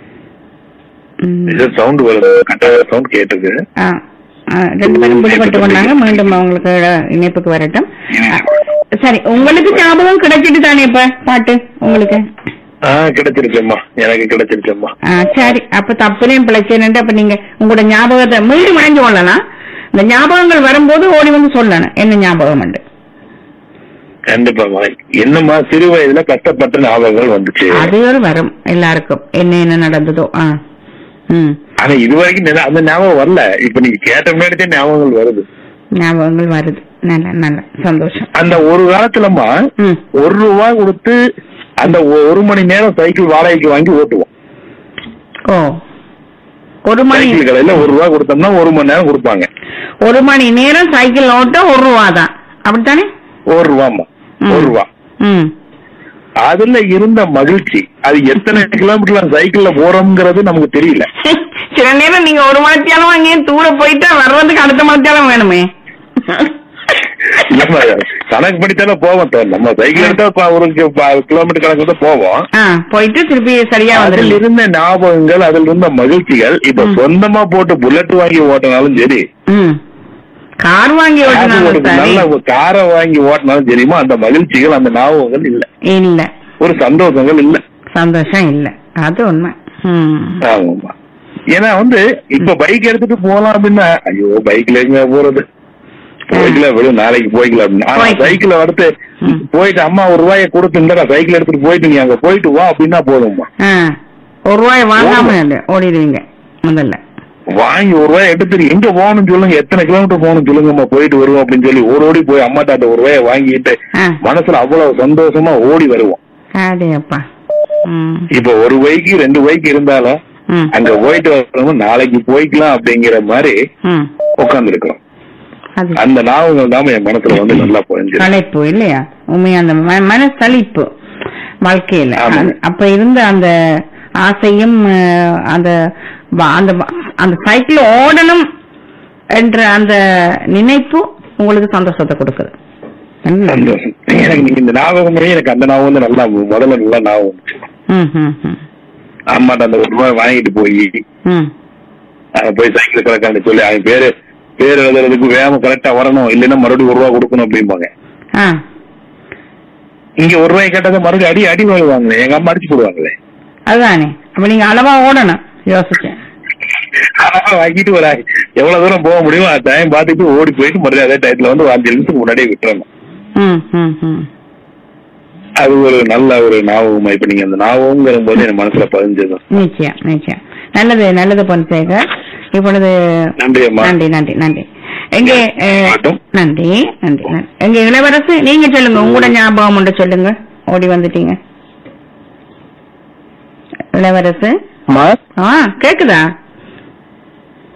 [SPEAKER 1] ம்.
[SPEAKER 2] சவுண்ட் வருது கட்டாய சவுண்ட் கேட்டுருக்கு
[SPEAKER 1] ஆ, ஆ, ரெண்டு பேரும் விடுபட்டு கொண்டாங்க மீண்டும் அவங்களுக்கு இணைப்புக்கு வரட்டும் ஆ, சரி உங்களுக்கு ஞாபகம் கிடைச்சிட்டு தானே இப்ப பாட்டு உங்களுக்கு
[SPEAKER 2] ஆ கிடைச்சிருச்சேம்மா எனக்கு கிடைச்சிருச்சேம்மா
[SPEAKER 1] ஆ, சரி அப்ப தப்புலையும் பிழைச்சேன்னு அப்ப நீங்க உங்களோட ஞாபகத்தை மீண்டும் அடைஞ்சு கொள்ளலாம் இந்த ஞாபகங்கள் வரும்போது ஓடி வந்து சொல்லணும் என்ன ஞாபகம் உண்டு
[SPEAKER 2] கண்டிப்பாமா என்னம்மா சிறு வயதுல கஷ்டப்பட்ட ஞாபகங்கள் வந்துச்சு
[SPEAKER 1] அது ஒரு வரும் எல்லாருக்கும் என்ன என்ன நடந்ததோ ஆ ம்
[SPEAKER 2] ஆனா இது வரைக்கும் நினை- அந்த ஞாபகம் வரல இப்ப நீங்க கேட்ட முன்னாடி ஞாபகங்கள் வருது
[SPEAKER 1] ஞாபகங்கள் வருது நல்ல நல்ல சந்தோஷம்
[SPEAKER 2] அந்த ஒரு காலத்துலம்மா
[SPEAKER 1] ம்
[SPEAKER 2] ஒரு ரூபா கொடுத்து அந்த ஒ- ஒரு மணி நேரம் சைக்கிள் வாடகைக்கு வாங்கி ஓட்டுவோம்
[SPEAKER 1] ஓ ஒரு மணி
[SPEAKER 2] சைக்கிள் கடையில ஒரு ரூபா கொடுத்தோம்னா ஒரு மணி நேரம் கொடுப்பாங்க
[SPEAKER 1] ஒரு மணி நேரம் சைக்கிள் ஓட்ட ஒரு ரூபா தான் அப்படித்தானே
[SPEAKER 2] ஒரு ரூபாம்மா
[SPEAKER 1] ம்.
[SPEAKER 2] ஒரு ரூபா
[SPEAKER 1] ம்
[SPEAKER 2] அதுல இருந்த மகிழ்ச்சி அது எத்தனை கிலோமீட்டர் சைக்கிள்ல போறோம்ங்கிறது நமக்கு தெரியல
[SPEAKER 1] சில நேரம் நீங்க ஒரு மணித்தியாலம் அங்கேயே தூர போயிட்டா வர்றதுக்கு அடுத்த மணித்தியாலம் வேணுமே
[SPEAKER 2] நம்ம கணக்கு படித்தாலே போவோம் சார் நம்ம சைக்கிள் எடுத்தா ப- ஒரு கி- ப- கிலோமீட்டர் கணக்கு தான் போவோம்
[SPEAKER 1] ஆ போயிட்டு திருப்பி சரியா
[SPEAKER 2] அதில்
[SPEAKER 1] வந்துருங்க
[SPEAKER 2] இருந்த ஞாபகங்கள் அதில் இருந்த மகிழ்ச்சிகள் இப்ப
[SPEAKER 1] ம்.
[SPEAKER 2] சொந்தமா போட்டு புல்லட் வாங்கி ஓட்டினாலும் சரி
[SPEAKER 1] ம் கார் வாங்கி
[SPEAKER 2] அது
[SPEAKER 1] ஓட்டினாலும்
[SPEAKER 2] ஒரு
[SPEAKER 1] சரி
[SPEAKER 2] நல்ல ஒரு காரை வாங்கி ஓட்டினாலும் தெரியுமா அந்த மகிழ்ச்சிகள் அந்த ஞாபகங்கள் இல்ல
[SPEAKER 1] இல்ல
[SPEAKER 2] ஒரு சந்தோஷங்கள் இல்ல
[SPEAKER 1] சந்தோஷம் இல்ல அது உண்மை ம்
[SPEAKER 2] ஆமாமா ஏன்னா வந்து இப்ப பைக் எடுத்துட்டு போலாம் அப்படின்னா ஐயோ பைக்ல எங்க போறது பைக்ல விடும் நாளைக்கு போய்க்கலாம் அப்படின்னு. ஆனா
[SPEAKER 1] போய்க்கலாம்.
[SPEAKER 2] சைக்கிள் அடுத்து
[SPEAKER 1] ம்.
[SPEAKER 2] போயிட்டு அம்மா ஒரு ரூபாயை கொடுத்து இந்த சைக்கிள் எடுத்துட்டு போயிட்டு நீ அங்க போயிட்டு வா அப்படின்னா போதும்மா
[SPEAKER 1] ஆ ஒரு ரூபாய் வாங்காம இல்ல, ஓடிடுவீங்க முதல்ல
[SPEAKER 2] வாங்கி ஒரு ரூபாய் எடுத்துட்டு எங்க போகணும்னு சொல்லுங்க எத்தனை கிலோமீட்டர் போகணும்னு சொல்லுங்கம்மா போயிட்டு வருவோம் அப்படின்னு சொல்லி ஓடி ஓடி போய் அம்மா தாட்ட ஒரு ரூபாயை வாங்கிட்டு
[SPEAKER 1] ஆ
[SPEAKER 2] மனசுல அவ்வளவு சந்தோஷமா ஓடி வருவோம்
[SPEAKER 1] அடேப்பா ம்
[SPEAKER 2] இப்ப ஒரு பைக்கு ரெண்டு பைக் இருந்தாலும்
[SPEAKER 1] ம்
[SPEAKER 2] அங்க போயிட்டு வரணும் நாளைக்கு போய்க்கலாம் அப்படிங்கிற மாதிரி
[SPEAKER 1] ம்
[SPEAKER 2] உட்கார்ந்து இருக்கிறோம்
[SPEAKER 1] அது
[SPEAKER 2] அந்த ஞாபகங்கள் தான் என் மனசுல வந்து நல்லா புரிஞ்சு
[SPEAKER 1] தலைப்பு இல்லையா உண்மையா அந்த ம- மனசலிப்பு வாழ்க்கையில
[SPEAKER 2] ஆமா.
[SPEAKER 1] அந்த- அப்ப இருந்த அந்த ஆசையும் அஹ், அந்த வ- அந்த வ- அந்த சைக்கிள் ஓடணும் என்ற அந்த நினைப்பு உங்களுக்கு சந்தோஷத்தை கொடுக்குது நல்லது.
[SPEAKER 2] சந்தோஷம் எனக்கு நீங்க இந்த ஞாபகம் எனக்கு அந்த ஞாபகம் வந்து நல்லா முதல்ல நல்லா ஞாபகம் வந்துச்சு
[SPEAKER 1] ம், ம், ம்.
[SPEAKER 2] அம்மாட்ட அந்த ஒரு ரூபாய் வாங்கிட்டு போய்
[SPEAKER 1] ம்.
[SPEAKER 2] அங்க போய் சைக்கிள் கலக்கான்னு சொல்லி அவன் பேரு பேர் எழுதுறதுக்கு வேகம் கரெக்டா வரணும் இல்லைன்னா மறுபடியும் ஒரு ரூபா கொடுக்கணும் அப்படிம்பாங்க
[SPEAKER 1] ஆ
[SPEAKER 2] இங்க ஒரு ரூபாய் கேட்டதை மறுபடியும் அடி அடி வாங்குவாங்களே எங்க அம்மா அடிச்சு போடுவாங்களே
[SPEAKER 1] அதுதானே அப்ப நீங்க அளவா ஓடணும் யோசிச்சேன்
[SPEAKER 2] அதெல்லாம் வாங்கிட்டு ஒரு எவ்வளவு தூரம் போக முடியுமோ அந்த டைம் பார்த்துட்டு ஓடி போயிட்டு மறுபடியும் அதே டயத்துல வந்து ஒரு அஞ்சு நிமிஷத்துக்கு முன்னாடியே விட்டுறணும்
[SPEAKER 1] ம், ம், ம்.
[SPEAKER 2] அது ஒரு நல்ல ஒரு ஞாபகமா இப்ப நீங்க அந்த ஞாபகங்கிற போது என் மனசுல பதிஞ்சது
[SPEAKER 1] நிச்சயம் நிச்சயம் நல்லது நல்லது பொன்சேகர் இப்பொழுது
[SPEAKER 2] நன்றி அம்மா
[SPEAKER 1] நன்றி நன்றி நன்றி எங்க அஹ்,
[SPEAKER 2] ஆட்டம்.
[SPEAKER 1] நன்றி நன்றி நன்றி. எங்க இளவரசு நீங்க சொல்லுங்க உங்களோட ஞாபகம் உண்டு சொல்லுங்க ஓடி வந்துட்டீங்க இளவரசு
[SPEAKER 3] அம்மா
[SPEAKER 1] ஆ கேக்குதா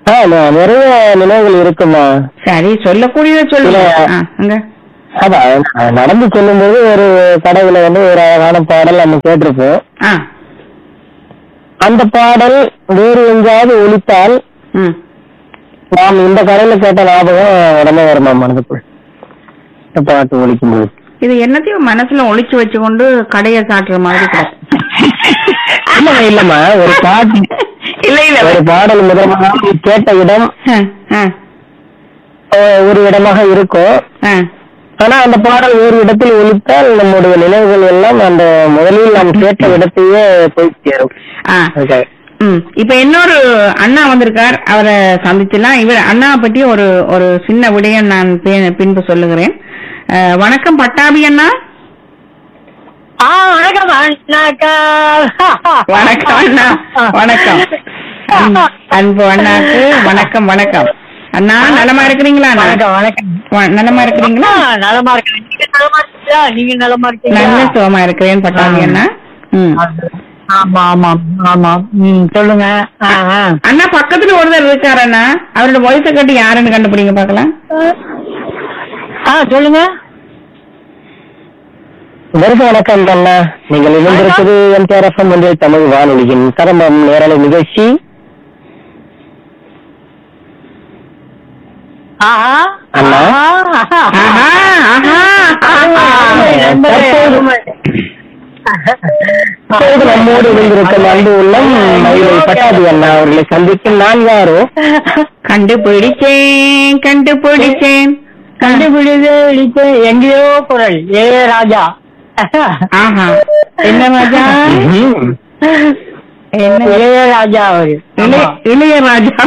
[SPEAKER 3] ஆ, ந- நிறைய நினைவுகள் இருக்குமா
[SPEAKER 1] சரி சொல்லக்கூடியதை சொல்லுங்க
[SPEAKER 3] இல்ல.
[SPEAKER 1] ஆ, அங்க
[SPEAKER 3] அதான் நான் நடந்து செல்லும்போது ஒரு கடையில வந்து ஒரு அழகான பாடல் நம்ம கேட்டிருப்போம்
[SPEAKER 1] ஆ
[SPEAKER 3] அந்த பாடல் வேறு எங்கேயாவது ஒலித்தால்
[SPEAKER 1] ம்
[SPEAKER 3] நாம் இந்த கடையில கேட்ட ஞாபகம் உடனே வருமா மனதுக்குள் இந்த பாட்டு ஒலிக்கும் போது
[SPEAKER 1] இது என்னத்தையும் மனசுல ஒளிச்சு வச்சு கொண்டு கடையை காட்டுற மாதிரி கிடக்கு.
[SPEAKER 3] இல்லம்மா இல்லம்மா ஒரு பாட்டு
[SPEAKER 1] இல்ல இல்ல
[SPEAKER 3] ஒரு பாடல் முதல் முதலாக கேட்ட இடம்
[SPEAKER 1] ஆ, ஆ,
[SPEAKER 3] அஹ், ஒரு இடமாக இருக்கும்
[SPEAKER 1] ஆ.
[SPEAKER 3] ஆனா அந்த பாடல் வேறு இடத்தில் ஒலித்தால் நம்முடைய நினைவுகள் எல்லாம் அந்த முதலில் நாம் கேட்ட இடத்தையே போய் சேரும்
[SPEAKER 1] ஆ.
[SPEAKER 3] அதுக்காக.
[SPEAKER 1] ம். இப்ப இன்னொரு அண்ணா வந்திருக்கார் அவரை சந்திச்சலாம் இவர் அண்ணா பற்றி ஒரு ஒரு சின்ன விடயம் நான் பி- பின்பு சொல்லுகிறேன் அஹ், வணக்கம் பட்டாபி அண்ணா
[SPEAKER 4] ஆ வணக்கம் அண்ணாக்கா
[SPEAKER 1] வணக்கம் அண்ணா வணக்கம் அன்பு- அன்பு அண்ணாக்கு வணக்கம் வணக்கம் அண்ணா நலமா இருக்கிறீங்களா அண்ணா?
[SPEAKER 4] வணக்கம் வணக்கம்
[SPEAKER 1] வ- நலமா இருக்கிறீங்களா
[SPEAKER 4] ஆ, நலமா இருக்கேன் நீங்க நலமா இருக்கீங்களா நீங்க நலமா இருக்கீங்களா
[SPEAKER 1] நல்ல சுகமா இருக்கிறேன் பட்டாபி அண்ணா ம்.
[SPEAKER 4] ஆமா ஆமா ஆமா ம் சொல்லுங்க ஆ, ஆ.
[SPEAKER 1] அண்ணா பக்கத்துல ஒருத்தர் இருக்காரு அண்ணா அவரோட வயசை கட்டி யாருன்னு கண்டுபிடிங்க பாக்கலாம்
[SPEAKER 4] ஆ சொல்லுங்க
[SPEAKER 3] வருக வணக்கம் அண்ணா நீங்கள் இணைந்திருப்பது எம்டிஆர் எஃப்எம் ஒன்றிய தமிழ் வானொலியின் கதம்பம் நேரலை நிகழ்ச்சி
[SPEAKER 4] ஆஹா
[SPEAKER 3] அண்ணா.
[SPEAKER 4] ஆஹா.
[SPEAKER 1] ஆஹா ஆஹா ஆஹா.
[SPEAKER 4] நண்பரே,
[SPEAKER 3] தற்போது- இப்பொழுது நம்மோடு இணைந்திருக்கும் அன்பு உள்ளம் மயிலை பட்டாபி அண்ணா அவர்களை சந்திக்கும் நான் யாரோ
[SPEAKER 1] கண்டுபிடிச்சேன் கண்டுபிடிச்சேன்
[SPEAKER 4] கண்டுபிடிது இடித்து எங்கேயோ குரல் ஏ ராஜா
[SPEAKER 1] ஆஹா என்ன ராஜா என்ன
[SPEAKER 4] இளைய ராஜா அவரு
[SPEAKER 1] இளைய இளையராஜா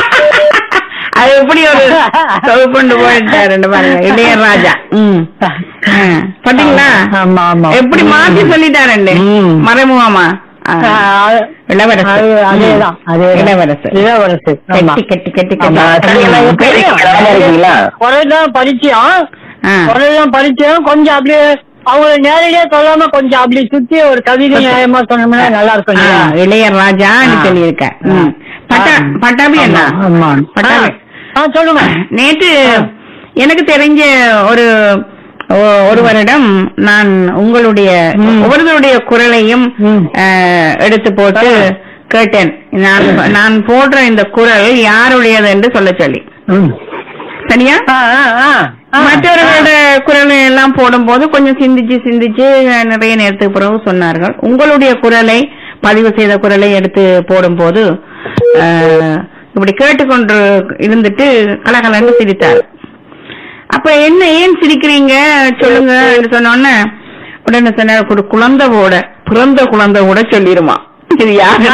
[SPEAKER 1] அது எப்படி ஒரு சொல் கொண்டு போயிட்டாரு பாருங்க இளையராஜா ம் ஆ, பாத்தீங்களா
[SPEAKER 4] ஆமா ஆமா
[SPEAKER 1] எப்படி மாத்தி சொல்லிட்டாரு
[SPEAKER 3] ம்.
[SPEAKER 1] மறைமுகமா ஆ,
[SPEAKER 4] ஆ, அது-
[SPEAKER 1] இளவரசர்
[SPEAKER 4] அது- அதேதான் அதேதான்.
[SPEAKER 1] இளவரசர்
[SPEAKER 4] இளவரசர் ஆமா.
[SPEAKER 1] கெட்டி கெட்டி கெட்டி
[SPEAKER 3] ஆமா,
[SPEAKER 1] கெட்டி
[SPEAKER 3] சரி,
[SPEAKER 1] ம்.
[SPEAKER 3] நான் தெரியும். நலமா இருக்கீங்களா
[SPEAKER 4] குரல்தான் பரிச்சயம்
[SPEAKER 1] ஆ.
[SPEAKER 4] குரல்தான் பரிச்சயம் கொஞ்சம் அப்படியே அவங்க நேரடியா சொல்லாம கொஞ்சம் அப்படி சுத்தி ஒரு கவிதை நியாயமா சொன்னோம்னா நல்லா இருக்கும்
[SPEAKER 1] ஆ,
[SPEAKER 4] இல்லையா?
[SPEAKER 1] இளையராஜான்னு
[SPEAKER 4] ஆ.
[SPEAKER 1] சொல்லியிருக்க ம். பட்டா பட்டாபி என்ன
[SPEAKER 4] ஆமா
[SPEAKER 1] பட்டாபி
[SPEAKER 4] ஆ, சொல்லுங்க
[SPEAKER 1] நேற்று எனக்கு தெரிஞ்ச ஒரு ஒ- ஒருவரிடம் நான் உங்களுடைய
[SPEAKER 4] ம்.
[SPEAKER 1] ஒவ்வொருவருடைய குரலையும்
[SPEAKER 4] ம்.
[SPEAKER 1] அஹ், எடுத்து போட்டு கேட்டேன் நான் நான் போடுற இந்த குரல் யாருடையது என்று சொல்ல சொல்லி
[SPEAKER 4] ம்.
[SPEAKER 1] சரியா
[SPEAKER 4] ஆ, ஆ, ஆ. ஆ.
[SPEAKER 1] மற்றவர்களோட குரல் எல்லாம் போடும்போது கொஞ்சம் சிந்திச்சு சிந்திச்சு அஹ், நிறைய நேரத்துக்கு பிறகு சொன்னார்கள் உங்களுடைய குரலை பதிவு செய்த குரலை எடுத்து போடும்போது அஹ், இப்படி கேட்டுக்கொண்டு இருந்துட்டு கலகலன்னு சிரித்தார் அப்ப என்ன ஏன் சிரிக்கிறீங்க சொல்லுங்க என்று சொன்னோன்னே உடனே சொன்னார் ஒரு குழந்தை கூட பிறந்த குழந்தை கூட சொல்லிருமா இது யாரு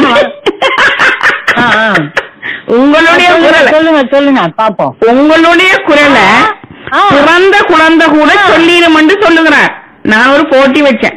[SPEAKER 4] ஆ, ஆ.
[SPEAKER 1] உங்களுடைய குரலை
[SPEAKER 4] சொல்லுங்க சொல்லுங்க பாப்போம்
[SPEAKER 1] உங்களுடைய குரலை
[SPEAKER 4] ஆ.
[SPEAKER 1] பிறந்த குழந்தை கூட சொல்லிடுமென்று சொல்லுகிறார் நான் ஒரு போட்டி வச்சேன்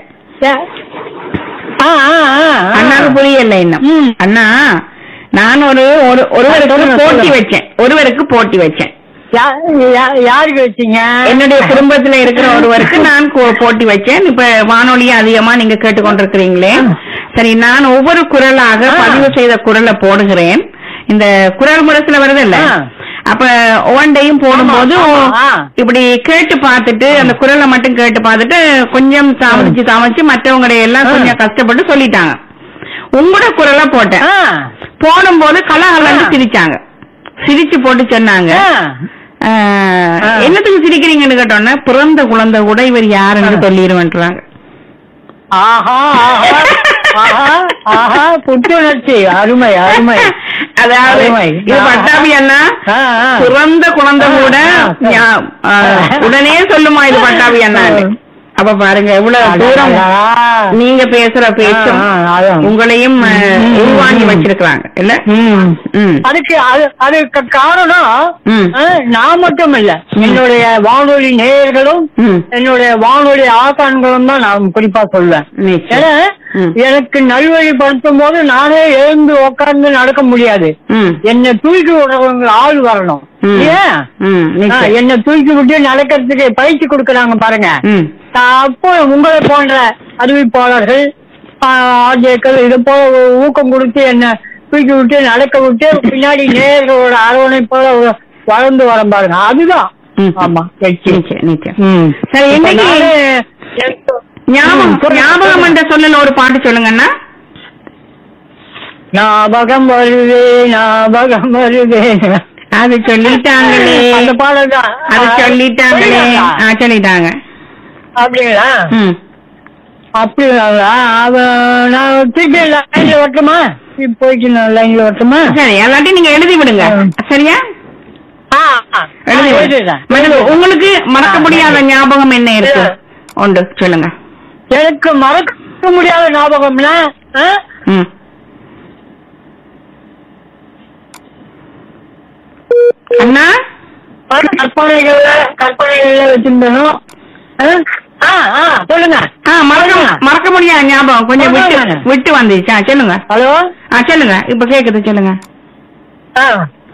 [SPEAKER 4] ஆ, ஆ, ஆ, ஆ.
[SPEAKER 1] அண்ணாக்கு புரியல இன்னும்
[SPEAKER 4] ம்.
[SPEAKER 1] அண்ணா நான் ஒரு ஒரு- ஒருவருக்கு
[SPEAKER 4] சொல்லுங்க,
[SPEAKER 1] போட்டி
[SPEAKER 4] சொல்லுங்க.
[SPEAKER 1] வச்சேன் ஒருவருக்கு போட்டி வச்சேன்
[SPEAKER 4] யா- யா- யாருக்கு வச்சீங்க
[SPEAKER 1] என்னுடைய குடும்பத்துல இருக்கிற ஒருவருக்கு நான் கோ- போட்டி வச்சேன் இப்ப வானொலியை அதிகமா நீங்க கேட்டுக்கொண்டிருக்கிறீங்களே சரி நான் ஒவ்வொரு குரலாக
[SPEAKER 4] ஆ.
[SPEAKER 1] பதிவு செய்த குரலை போடுகிறேன் இந்த குரல் முரசுல வருது இல்ல
[SPEAKER 4] ஆ.
[SPEAKER 1] அப்ப ஒவ்வொன்றையும் போடும்போது
[SPEAKER 4] ஆமா, ஆமா, ஆ.
[SPEAKER 1] இப்படி கேட்டு பார்த்துட்டு அந்த குரலை மட்டும் கேட்டு பார்த்துட்டு கொஞ்சம் தாமதிச்சு தாமதிச்சு மற்றவங்களுடைய எல்லாம்
[SPEAKER 4] ஆ.
[SPEAKER 1] கொஞ்சம் கஷ்டப்பட்டு சொல்லிட்டாங்க உங்களோட குரலை போட்டேன்
[SPEAKER 4] ஆ.
[SPEAKER 1] போடும்போது கலகலன்னு
[SPEAKER 4] ஆ.
[SPEAKER 1] சிரிச்சாங்க சிரிச்சு போட்டு சொன்னாங்க
[SPEAKER 4] ஆ.
[SPEAKER 1] ஆஹ்,
[SPEAKER 4] ஆ.
[SPEAKER 1] என்னத்துக்கு சிரிக்கிறீங்கன்னு கேட்டோன்னே பிறந்த குழந்தை கூட இவர் யாருன்னு
[SPEAKER 4] ஆ.
[SPEAKER 1] சொல்லிடுவேன்றாங்க
[SPEAKER 4] ஆஹா ஆஹா ஆஹா ஆஹா புத்துணர்ச்சி அருமை அருமை
[SPEAKER 1] அதாவது
[SPEAKER 4] அருமை.
[SPEAKER 1] இது பட்டாபி அண்ணா
[SPEAKER 4] ஆ, ஆ.
[SPEAKER 1] பிறந்த குழந்தை
[SPEAKER 4] ஆ,
[SPEAKER 1] கூட
[SPEAKER 4] ஆ, சரி.
[SPEAKER 1] ஞா- ஆ, உடனே சொல்லுமா இது பட்டாபி அண்ணா அப்ப பாருங்க எவ்வளவு தூரம்
[SPEAKER 4] அடடடா.
[SPEAKER 1] நீங்க பேசுற பேச்சும்
[SPEAKER 4] ஆ, ஆ, அதான்.
[SPEAKER 1] உங்களையும் ஆ,
[SPEAKER 4] ம்.
[SPEAKER 1] உள்வாங்கி வச்சிருக்காங்க இல்ல
[SPEAKER 4] ம்.
[SPEAKER 1] ம்
[SPEAKER 4] அதுக்கு அது அதுக்கு காரணம்
[SPEAKER 1] ம்.
[SPEAKER 4] ஆ, நான் மட்டும் இல்ல என்னுடைய வானொலி நேயர்களும்
[SPEAKER 1] ம்
[SPEAKER 4] என்னுடைய வானொலி ஆசான்களும் தான் நான் குறிப்பா சொல்வேன்
[SPEAKER 1] நிச்சயம்.
[SPEAKER 4] ஏன்னா
[SPEAKER 1] ம்.
[SPEAKER 4] எனக்கு நல்வழிப்படுத்தும் போது நானே எழுந்து உட்கார்ந்து நடக்க முடியாது
[SPEAKER 1] ம்
[SPEAKER 4] என்னை தூக்கி விடுறவங்க ஆள் வரணும்
[SPEAKER 1] ம்.
[SPEAKER 4] ஏன்
[SPEAKER 1] ம் நிச்சயம்.
[SPEAKER 4] என்னை தூக்கி விட்டு நடக்கிறதுக்கு பயிற்சி கொடுக்கறாங்க பாருங்க
[SPEAKER 1] ம்
[SPEAKER 4] அப்போ உங்களை போன்ற அறிவிப்பாளர்கள் ஆர்ஜேக்கள் இது போல ஊக்கம் கொடுத்து என்ன தூக்கி விட்டு நடக்க விட்டு பின்னாடி நேர்களோட அரவணைப்போட வ- வளர்ந்து வரம் பாருங்க அதுதான்
[SPEAKER 1] ம்.
[SPEAKER 4] ஆமா வெற்றி
[SPEAKER 1] நிச்சயம் நிச்சயம்
[SPEAKER 4] ம்.
[SPEAKER 1] சரி
[SPEAKER 4] இப்ப
[SPEAKER 1] இன்னைக்கு
[SPEAKER 4] நானு எனக்கு-
[SPEAKER 1] ஞாபகம்
[SPEAKER 4] ம், சொல்லுங்க,
[SPEAKER 1] ஞாபகம்
[SPEAKER 4] சொல்லுங்க.
[SPEAKER 1] என்ற சொல்லல ஒரு பாட்டு சொல்லுங்கண்ணா
[SPEAKER 4] ஞாபகம் வருவே ஞாபகம் வருவே
[SPEAKER 1] அது சொல்லிட்டாங்களே
[SPEAKER 4] அந்த பாடல் தான்
[SPEAKER 1] அது சொல்லிட்டாங்களே ஆ, சொல்லிட்டாங்க
[SPEAKER 4] அப்படிங்களா
[SPEAKER 1] ம்
[SPEAKER 4] அப்படிங்களா அவ நான் திருப்பி லைன்ல வரட்டுமா இப்போதைக்கு நான் லைன்ல வரட்டுமா
[SPEAKER 1] சரி எல்லாத்தையும் நீங்க எழுதி விடுங்க
[SPEAKER 4] ம்.
[SPEAKER 1] சரியா
[SPEAKER 4] ஆ, ஆ,
[SPEAKER 1] எழுதி விடுங்க.
[SPEAKER 4] எழுதிடுறேன்.
[SPEAKER 1] மற்றது உங்களுக்கு மறக்க
[SPEAKER 4] ஆ,
[SPEAKER 1] முடியாத
[SPEAKER 4] சரி.
[SPEAKER 1] ஞாபகம் என்ன இருக்கு
[SPEAKER 4] சரி.
[SPEAKER 1] உண்டு சொல்லுங்க
[SPEAKER 4] எனக்கு மறக்க முடியாத ஞாபகம்னா ஆ?
[SPEAKER 1] ம் அண்ணா
[SPEAKER 4] கற்பனைகள்ல கற்பனைகள்ல வச்சிருந்தனும் ஆ ஆ சொல்லுங்க
[SPEAKER 1] ஆ மறக்க மறக்க முடியாத ஞாபகம் கொஞ்சம் விட்டு
[SPEAKER 4] சொல்லுங்க.
[SPEAKER 1] விட்டு வந்துச்சு ஆ, சொல்லுங்க
[SPEAKER 4] ஹலோ
[SPEAKER 1] ஆ சொல்லுங்க இப்ப கேக்குது சொல்லுங்க
[SPEAKER 4] ஆ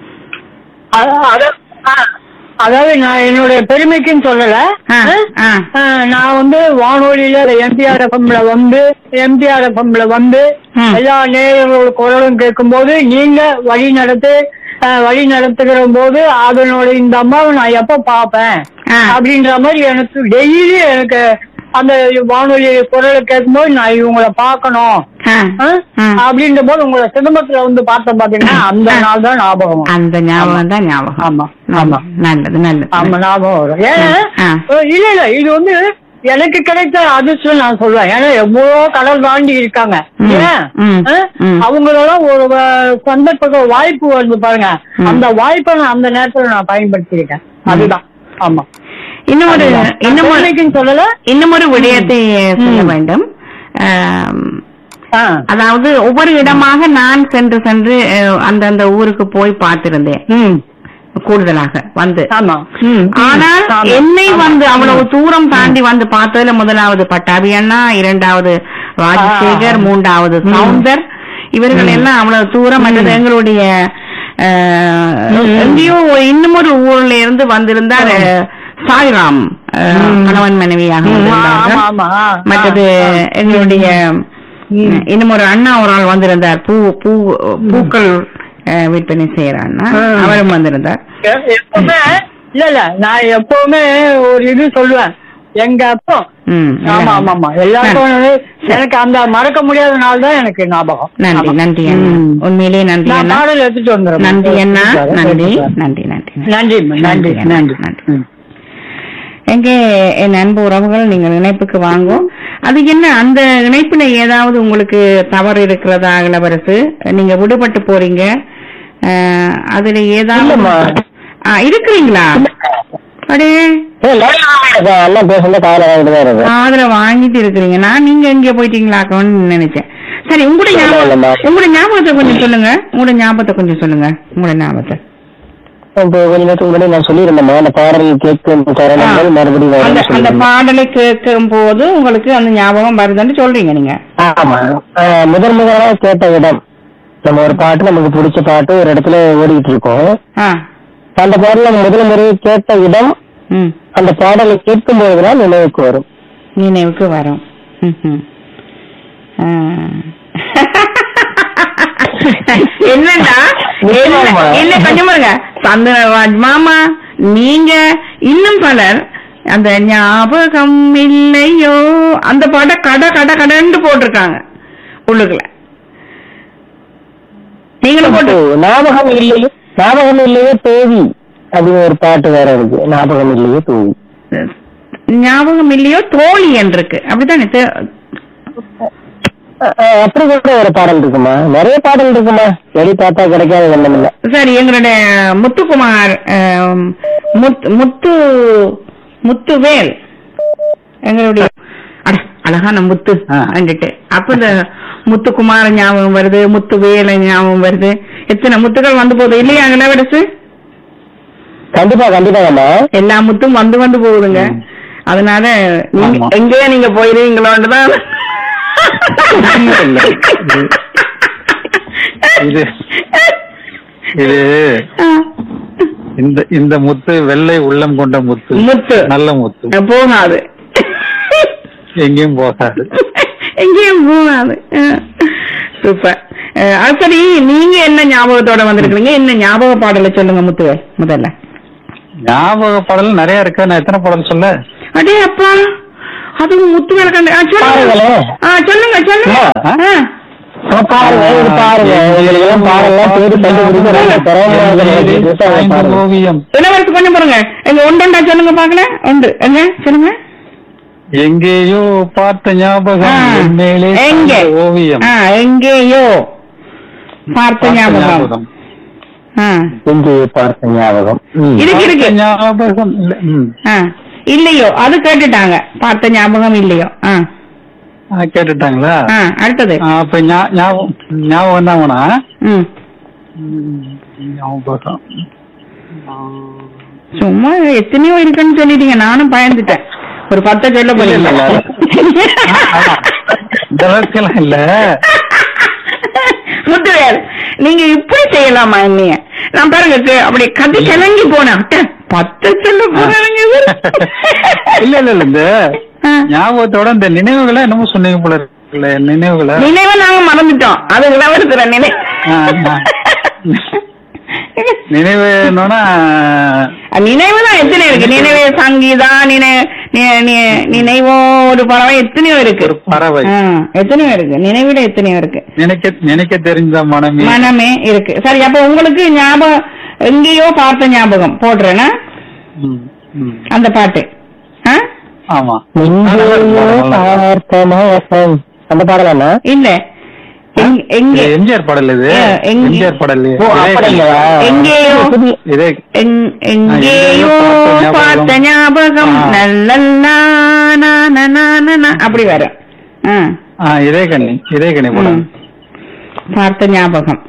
[SPEAKER 4] அத- அத- ஆ. அதாவது நான் என்னுடைய பெருமைக்குன்னு சொல்லல
[SPEAKER 1] ஆ,
[SPEAKER 4] ஆ?
[SPEAKER 1] ஆ.
[SPEAKER 4] ஆ, நான் வந்து வானொலியில எம்டிஆர் எஃப்எம்ல வந்து எம்டிஆர் எஃப்எம்ல வந்து
[SPEAKER 1] ம்.
[SPEAKER 4] எல்லா நேயர்களோட குரலும் கேட்கும்போது நீங்க வழி நடத்து ஆ, வழி நடத்துகிற போது அதனோட இந்த அம்மாவை நான் எப்ப பாப்பேன்
[SPEAKER 1] ஆ.
[SPEAKER 4] அப்படின்ற மாதிரி எனக்கு டெய்லி எனக்கு அந்த வானொலி குரலை கேட்கும்போது நான் இவங்கள பார்க்கணும்
[SPEAKER 1] ஆ,
[SPEAKER 4] ஆ?
[SPEAKER 1] ஆ.
[SPEAKER 4] அப்படின்ற போது உங்களை சிதம்பரத்துல வந்து பார்த்தேன் பாத்தீங்கன்னா அந்த
[SPEAKER 1] ஆ.
[SPEAKER 4] நாள் தான் ஞாபகம் வரும்.
[SPEAKER 1] அந்த ஞாபகம் தான் ஞாபகம்
[SPEAKER 4] ஆமா,
[SPEAKER 1] நல்ல-
[SPEAKER 4] ஆமா.
[SPEAKER 1] நல்லது நல்லது
[SPEAKER 4] ஆமா ஞாபகம் வரும் ஏன்னா
[SPEAKER 1] ஆ.
[SPEAKER 4] அஹ் இல்ல இல்ல இது வந்து எனக்கு கிடைத்த அதிர்ஷ்டம் நான் சொல்லுவேன் ஏன்னா எவ்வளவோ கடல் தாண்டி இருக்காங்க
[SPEAKER 1] ம்,
[SPEAKER 4] ஏன்
[SPEAKER 1] ம்,
[SPEAKER 4] அஹ்?
[SPEAKER 1] ம்.
[SPEAKER 4] அவங்களெல்லாம் ஒரு வ- சந்தர்ப்ப வாய்ப்பு வருது பாருங்க
[SPEAKER 1] ம்.
[SPEAKER 4] அந்த வாய்ப்பை நான் அந்த நேரத்துல நான் பயன்படுத்தியிருக்கேன் அதுதான் ஆமா
[SPEAKER 1] இன்னும் ஒரு
[SPEAKER 4] அதுதான். நான்
[SPEAKER 1] இன்னும் ஒரு
[SPEAKER 4] பெருமைக்குன்னு சொல்லல
[SPEAKER 1] இன்னும் ஒரு விடயத்தை சொல்ல
[SPEAKER 4] ம்.
[SPEAKER 1] வேண்டும் ஆம்,
[SPEAKER 4] ஆ.
[SPEAKER 1] அதாவது ஒவ்வொரு இடமாக நான் சென்று சென்று அஹ், அந்தந்த ஊருக்கு போய் பார்த்திருந்தேன்
[SPEAKER 4] ம்
[SPEAKER 1] கூடுதலாக வந்து
[SPEAKER 4] ஆமா ம்.
[SPEAKER 1] ஆனால்
[SPEAKER 4] ஆமா.
[SPEAKER 1] என்னை
[SPEAKER 4] ஆமா.
[SPEAKER 1] வந்து அவ்வளவு
[SPEAKER 4] ம்.
[SPEAKER 1] தூரம் தாண்டி வந்து பார்த்ததுல முதலாவது பட்டாபி அண்ணா இரண்டாவது ராஜசேகர்
[SPEAKER 4] ஆ.
[SPEAKER 1] மூன்றாவது
[SPEAKER 4] ம்.
[SPEAKER 1] சவுந்தர் இவர்கள்
[SPEAKER 4] ம்.
[SPEAKER 1] எல்லாம் அவ்வளவு தூரம் அல்லது
[SPEAKER 4] ம்.
[SPEAKER 1] எங்களுடைய அஹ்,
[SPEAKER 4] ம்.
[SPEAKER 1] எங்கேயோ ஒரு- இன்னும் ஒரு ஊர்ல இருந்து வந்திருந்தார்
[SPEAKER 4] ம்.
[SPEAKER 1] அஹ், சாய்ராம் அஹ்,
[SPEAKER 4] ம்.
[SPEAKER 1] கணவன் மனைவியாக
[SPEAKER 4] ம்,
[SPEAKER 1] வந்திருந்தார்கள்
[SPEAKER 4] ஆமா, ஆமா. ஆ,
[SPEAKER 1] மற்றது
[SPEAKER 4] ஆ, ஆ.
[SPEAKER 1] எங்களுடைய
[SPEAKER 4] ம்.
[SPEAKER 1] இன்னும் ஒரு அண்ணா ஒரு ஆள் வந்திருந்தார் பூ பூ பூக்கள் அஹ், விற்பனை செய்யற அண்ணா
[SPEAKER 4] ம்.
[SPEAKER 1] அவரும் வந்திருந்தார்
[SPEAKER 4] எ- எப்பவுமே இல்ல இல்ல நான் எப்பவுமே ஒரு இது சொல்லுவேன் எங்க அப்பா
[SPEAKER 1] ம்,
[SPEAKER 4] ஆமா ஆமா ஆமா எல்லாருக்கும் வந்து எனக்கு அந்த மறக்க முடியாத நாள் தான் எனக்கு ஞாபகம்
[SPEAKER 1] நன்றி
[SPEAKER 4] ஆமா.
[SPEAKER 1] நன்றி அண்ணா
[SPEAKER 4] ம்.
[SPEAKER 1] உண்மையிலே நன்றி
[SPEAKER 4] நான்
[SPEAKER 1] அண்ணா
[SPEAKER 4] பாடல் எடுத்துட்டு வந்துடுறேன்
[SPEAKER 1] நன்றி அண்ணா நன்றி
[SPEAKER 4] நன்றி
[SPEAKER 1] நன்றி நன்றி
[SPEAKER 4] நன்றி நன்றி
[SPEAKER 1] அண்ணா,
[SPEAKER 4] நன்றி
[SPEAKER 1] நன்றி
[SPEAKER 4] ம்.
[SPEAKER 1] எங்கே என் அன்பு உறவுகள் நீங்கள் இணைப்புக்கு வாங்கும் அது என்ன அந்த இணைப்புல ஏதாவது உங்களுக்கு தவறு இருக்கிறதா இளவரசு நீங்க விடுபட்டு போறீங்க அஹ், அதுல ஏதாவது
[SPEAKER 3] இல்லம்மா.
[SPEAKER 1] ஆ, இருக்கிறீங்களா அடே
[SPEAKER 3] எல்லாம் பேசுறது காலை வாங்கிட்டு தான் இருக்கு
[SPEAKER 1] ஆதரவு வாங்கிட்டு இருக்கிறீங்க நான் நீங்க எங்க போயிட்டீங்களாக்கோன்னு நினைச்சேன் சரி உங்களுடைய
[SPEAKER 3] இல்ல, இல்லம்மா.
[SPEAKER 1] ஞாபகம் உங்களுடைய ஞாபகத்தை கொஞ்சம் சொல்லுங்க உங்களுடைய ஞாபகத்தை கொஞ்சம் சொல்லுங்க உங்களுடைய ஞாபகத்தை
[SPEAKER 3] இப்போ கொஞ்ச நேரத்துக்கு முன்னாடி நான் சொல்லியிருந்தேன் அந்த பாடல் கேட்கும் தருணங்கள் மறுபடியும்
[SPEAKER 1] அந்த
[SPEAKER 3] வரும்னு
[SPEAKER 1] அந்த
[SPEAKER 3] சொல்லியிருந்தேன்.
[SPEAKER 1] பாடலை கேட்கும் போது உங்களுக்கு அந்த ஞாபகம் வருதுன்னு சொல்றீங்க நீங்க
[SPEAKER 3] ஆமா ஆஹ் முதல் முதலாக கேட்ட இடம் நம்ம ஒரு பாட்டு நமக்கு பிடிச்ச பாட்டு ஒரு இடத்துல ஓடிக்கிட்டு இருக்கோம்
[SPEAKER 1] ஆ
[SPEAKER 3] அந்த பாடல் நம்ம முதல் முறை கேட்ட இடம்
[SPEAKER 1] ம்
[SPEAKER 3] அந்த பாடலை கேட்கும் போதுதான் நினைவுக்கு வரும்
[SPEAKER 1] நினைவுக்கு வரும் ம்ஹும். ஆ. என்னடா
[SPEAKER 3] நிச்சயமா.
[SPEAKER 1] என்ன- இல்ல கொஞ்சம் பாருங்க சந்திரராஜ் மாமா நீங்க இன்னும் பலர் அந்த ஞாபகம் இல்லையோ அந்த பாட்டை கட கட கடன்னு போட்டிருக்காங்க உள்ளுக்குள்ள நீங்களும் போட்டு
[SPEAKER 3] ஞாபகம் இல்லையே ஞாபகம் இல்லையே தேவி அப்படின்னு ஒரு பாட்டு வேற இருக்கு ஞாபகம் இல்லையே தேவி
[SPEAKER 1] ஞாபகம் இல்லையோ தோழி என்று இருக்கு அப்படித்தானே தே-
[SPEAKER 3] அஹ் அப்படி கூட ஒரு பாடல் இருக்குமா நிறைய பாடல் இருக்குமா வெளி பார்த்தா கிடைக்காத ஒண்ணும் இல்ல
[SPEAKER 1] சரி எங்களுடைய முத்துக்குமார் ஆம், முத்து முத்து முத்துவேல் எங்களுடைய அட, அழகான முத்து வந்துட்டு அப்ப இந்த முத்துக்குமார ஞாபகம் வருது முத்துவேல ஞாபகம் வருது எத்தனை முத்துக்கள் வந்து போகுது இல்லையா இளவரசு
[SPEAKER 3] கண்டிப்பா கண்டிப்பா அம்மா
[SPEAKER 1] எல்லா முத்தும் வந்து வந்து போகுதுங்க அதனால நீங்க
[SPEAKER 2] ஆமா.
[SPEAKER 1] எங்கேயே நீங்க போயிருவீங்களோன்னு தான்
[SPEAKER 2] இல்ல. இது இது இந்த இந்த முத்து வெள்ளை உள்ளம் கொண்ட முத்து
[SPEAKER 1] முத்து
[SPEAKER 2] நல்ல முத்து
[SPEAKER 1] போகாது
[SPEAKER 2] எங்கேயும் போகாது
[SPEAKER 1] எங்கேயும் போகாது சூப்பர் அஹ், அது சரி நீங்க என்ன ஞாபகத்தோட வந்திருக்கீங்க என்ன ஞாபக பாடலை சொல்லுங்க முத்துவே முதல்ல
[SPEAKER 5] ஞாபக பாடல் நிறைய இருக்கு நான் எத்தனை பாடல் சொல்ல
[SPEAKER 1] அடே அப்பா அதுவும் முத்துவேல கண்டு ஆ, சொல்லுங்க
[SPEAKER 3] பாருங்களேன்.
[SPEAKER 1] ஆ, சொல்லுங்க சொல்லுங்க
[SPEAKER 5] ஆ?
[SPEAKER 1] ஆ.
[SPEAKER 3] ஆ, பாருங்க இது பாருங்க உங்களுக்கு எல்லாம் பாடலாம் தேடி கண்டுபிடிக்க ரொம்ப திறமையாக இருக்கு.
[SPEAKER 5] சாய்ந்த
[SPEAKER 3] பாருங்க.
[SPEAKER 5] ஓவியம்
[SPEAKER 1] இளவரசு கொஞ்சம் பாருங்க எங்க ஒன்றா சொல்லுங்க பாக்கல உண்டு எங்க சொல்லுங்க
[SPEAKER 5] எங்கேயோ பார்த்த ஞாபகம்
[SPEAKER 1] ஆ.
[SPEAKER 5] என் மேலே
[SPEAKER 1] எங்க
[SPEAKER 5] சாய்ந்த ஓவியம்
[SPEAKER 1] ஆ, எங்கேயோ பார்த்த
[SPEAKER 5] பார்த்த
[SPEAKER 1] ஞாபகம்
[SPEAKER 5] ஞாபகம்
[SPEAKER 3] ஆ. எங்கேயோ பார்த்த ஞாபகம் ம்.
[SPEAKER 1] இருக்கு இருக்கு
[SPEAKER 5] பார்த்த ஞாபகம் இல்ல ம்.
[SPEAKER 1] ஆ. இல்லையோ அது கேட்டுட்டாங்க பார்த்த ஞாபகம் இல்லையோ ஆ
[SPEAKER 5] ஆ, கேட்டுட்டாங்களா
[SPEAKER 1] ஆ, அடுத்தது
[SPEAKER 5] ஆ, அப்ப ஞா- ஞாபகம் ஞாபகம் தான் வேணா
[SPEAKER 1] ம்
[SPEAKER 5] ஞாபகம்
[SPEAKER 1] சும்மா எத்தனையோ இருக்குன்னு சொல்லிட்டீங்க நானும் பயந்துட்டேன் ஒரு பத்த சொல்ல
[SPEAKER 5] இல்ல, இல்ல,
[SPEAKER 1] போறீங்க
[SPEAKER 5] ஆமா. இந்த அளவுக்கு எல்லாம் இல்ல
[SPEAKER 1] முத்துவேல் நீங்க இப்படி செய்யலாமா என்னைய நான் பாருங்க கு- அப்படி கதி கிளங்கி போனேன் அட்டை, பத்து சொல்ல போறாங்க இவரு.
[SPEAKER 5] இல்ல இல்ல இல்ல இந்த
[SPEAKER 1] ஆ.
[SPEAKER 5] ஞாபகத்தோட இந்த நினைவுகளை என்னமோ சொன்னீங்க போல இருக்குல்ல நினைவுகளை
[SPEAKER 1] நினைவை நாங்க மறந்துட்டோம் அது இளவரசுற நினைவு
[SPEAKER 5] ஆ, ஆ. நினைவு என்னன்னா
[SPEAKER 1] நினைவு தான் எத்தனை இருக்கு நினைவு சங்கீதா நினை நி- நி- நினைவோ ஒரு பறவை எத்தனையோ இருக்கு
[SPEAKER 5] ஒரு பறவை
[SPEAKER 1] ஆ, எத்தனையோ இருக்கு நினைவில எத்தனையோ இருக்கு
[SPEAKER 5] நினைக்க நினைக்க தெரிஞ்ச மனமே
[SPEAKER 1] மனமே இருக்கு சரி அப்ப உங்களுக்கு ஞாபகம் எங்கேயோ பார்த்த ஞாபகம் போடுறேன்னா
[SPEAKER 5] ம், ம்.
[SPEAKER 1] அந்த பாட்டு ஆ?
[SPEAKER 5] ஆமா
[SPEAKER 3] எங்கேயோ பார்த்த ஞாபகம் அந்த பாடலாண்ணா
[SPEAKER 1] இல்ல எங்க- எங்கே
[SPEAKER 5] எம்ஜிஆர் பாடல் இது
[SPEAKER 1] ஆ, எங்க-
[SPEAKER 5] எம்ஜிஆர் பாடல்
[SPEAKER 3] ஓ அப்படிங்களா
[SPEAKER 1] எங்கேயோ
[SPEAKER 5] இதே
[SPEAKER 1] எங்- எங்கேயோ
[SPEAKER 5] எங்கேயோ
[SPEAKER 1] பார்த்த
[SPEAKER 5] பார்த்த
[SPEAKER 1] ஞாபகம்
[SPEAKER 5] ஆ.
[SPEAKER 1] நல்லல்லா, நா, நா, நா, நா, நா. அப்படி வரும் ஆ.
[SPEAKER 5] ஆ இதே கண்ணி இதே கண்ணி
[SPEAKER 1] ம்.
[SPEAKER 5] படம்
[SPEAKER 1] பார்த்த ஞாபகம்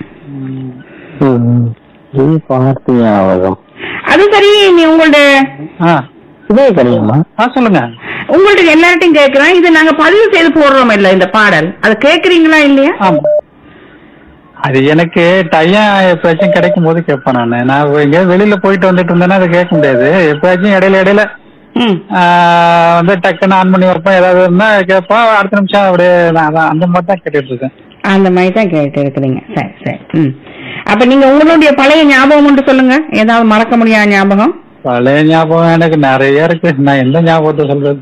[SPEAKER 3] ம். எங்கேயோ பார்த்த ஞாபகம்
[SPEAKER 1] அது சரி நீ உங்களோட
[SPEAKER 5] ஆ
[SPEAKER 3] இதே கனியம்மா
[SPEAKER 5] ஆ சொல்லுங்க
[SPEAKER 1] உங்கள்ட்ட எல்லார்ட்டையும் கேக்குறேன் இது நாங்க பதிவு செய்து போடுறோம் இல்ல இந்த பாடல் அது கேக்குறீங்களா இல்லையா
[SPEAKER 5] ஆமா அது எனக்கு டைம் எப்பயாச்சும் கிடைக்கும் போது கேட்பேன் நானு நான் எங்கேயாவது வெளியில போயிட்டு வந்துட்டு இருந்தேன்னா அதை கேட்க முடியாது எப்பயாச்சும் இடையில இடையில
[SPEAKER 1] ம்
[SPEAKER 5] ஆ, வந்து டக்குன்னு ஆன் பண்ணி வைப்பேன் ஏதாவது இருந்தா கேட்பேன் அடுத்த நிமிஷம் அப்படியே நான் அதான் அந்த மாதிரி தான் கேட்டுட்டு இருக்கேன்
[SPEAKER 1] அந்த மாதிரி தான் கேட்டு இருக்கிறீங்க சரி சரி ம் அப்ப நீங்க உங்களுடைய பழைய ஞாபகம் மட்டும் சொல்லுங்க ஏதாவது மறக்க முடியாத ஞாபகம்
[SPEAKER 5] பழைய ஞாபகம் எனக்கு நிறைய இருக்கு நான் எந்த ஞாபகத்தை சொல்றது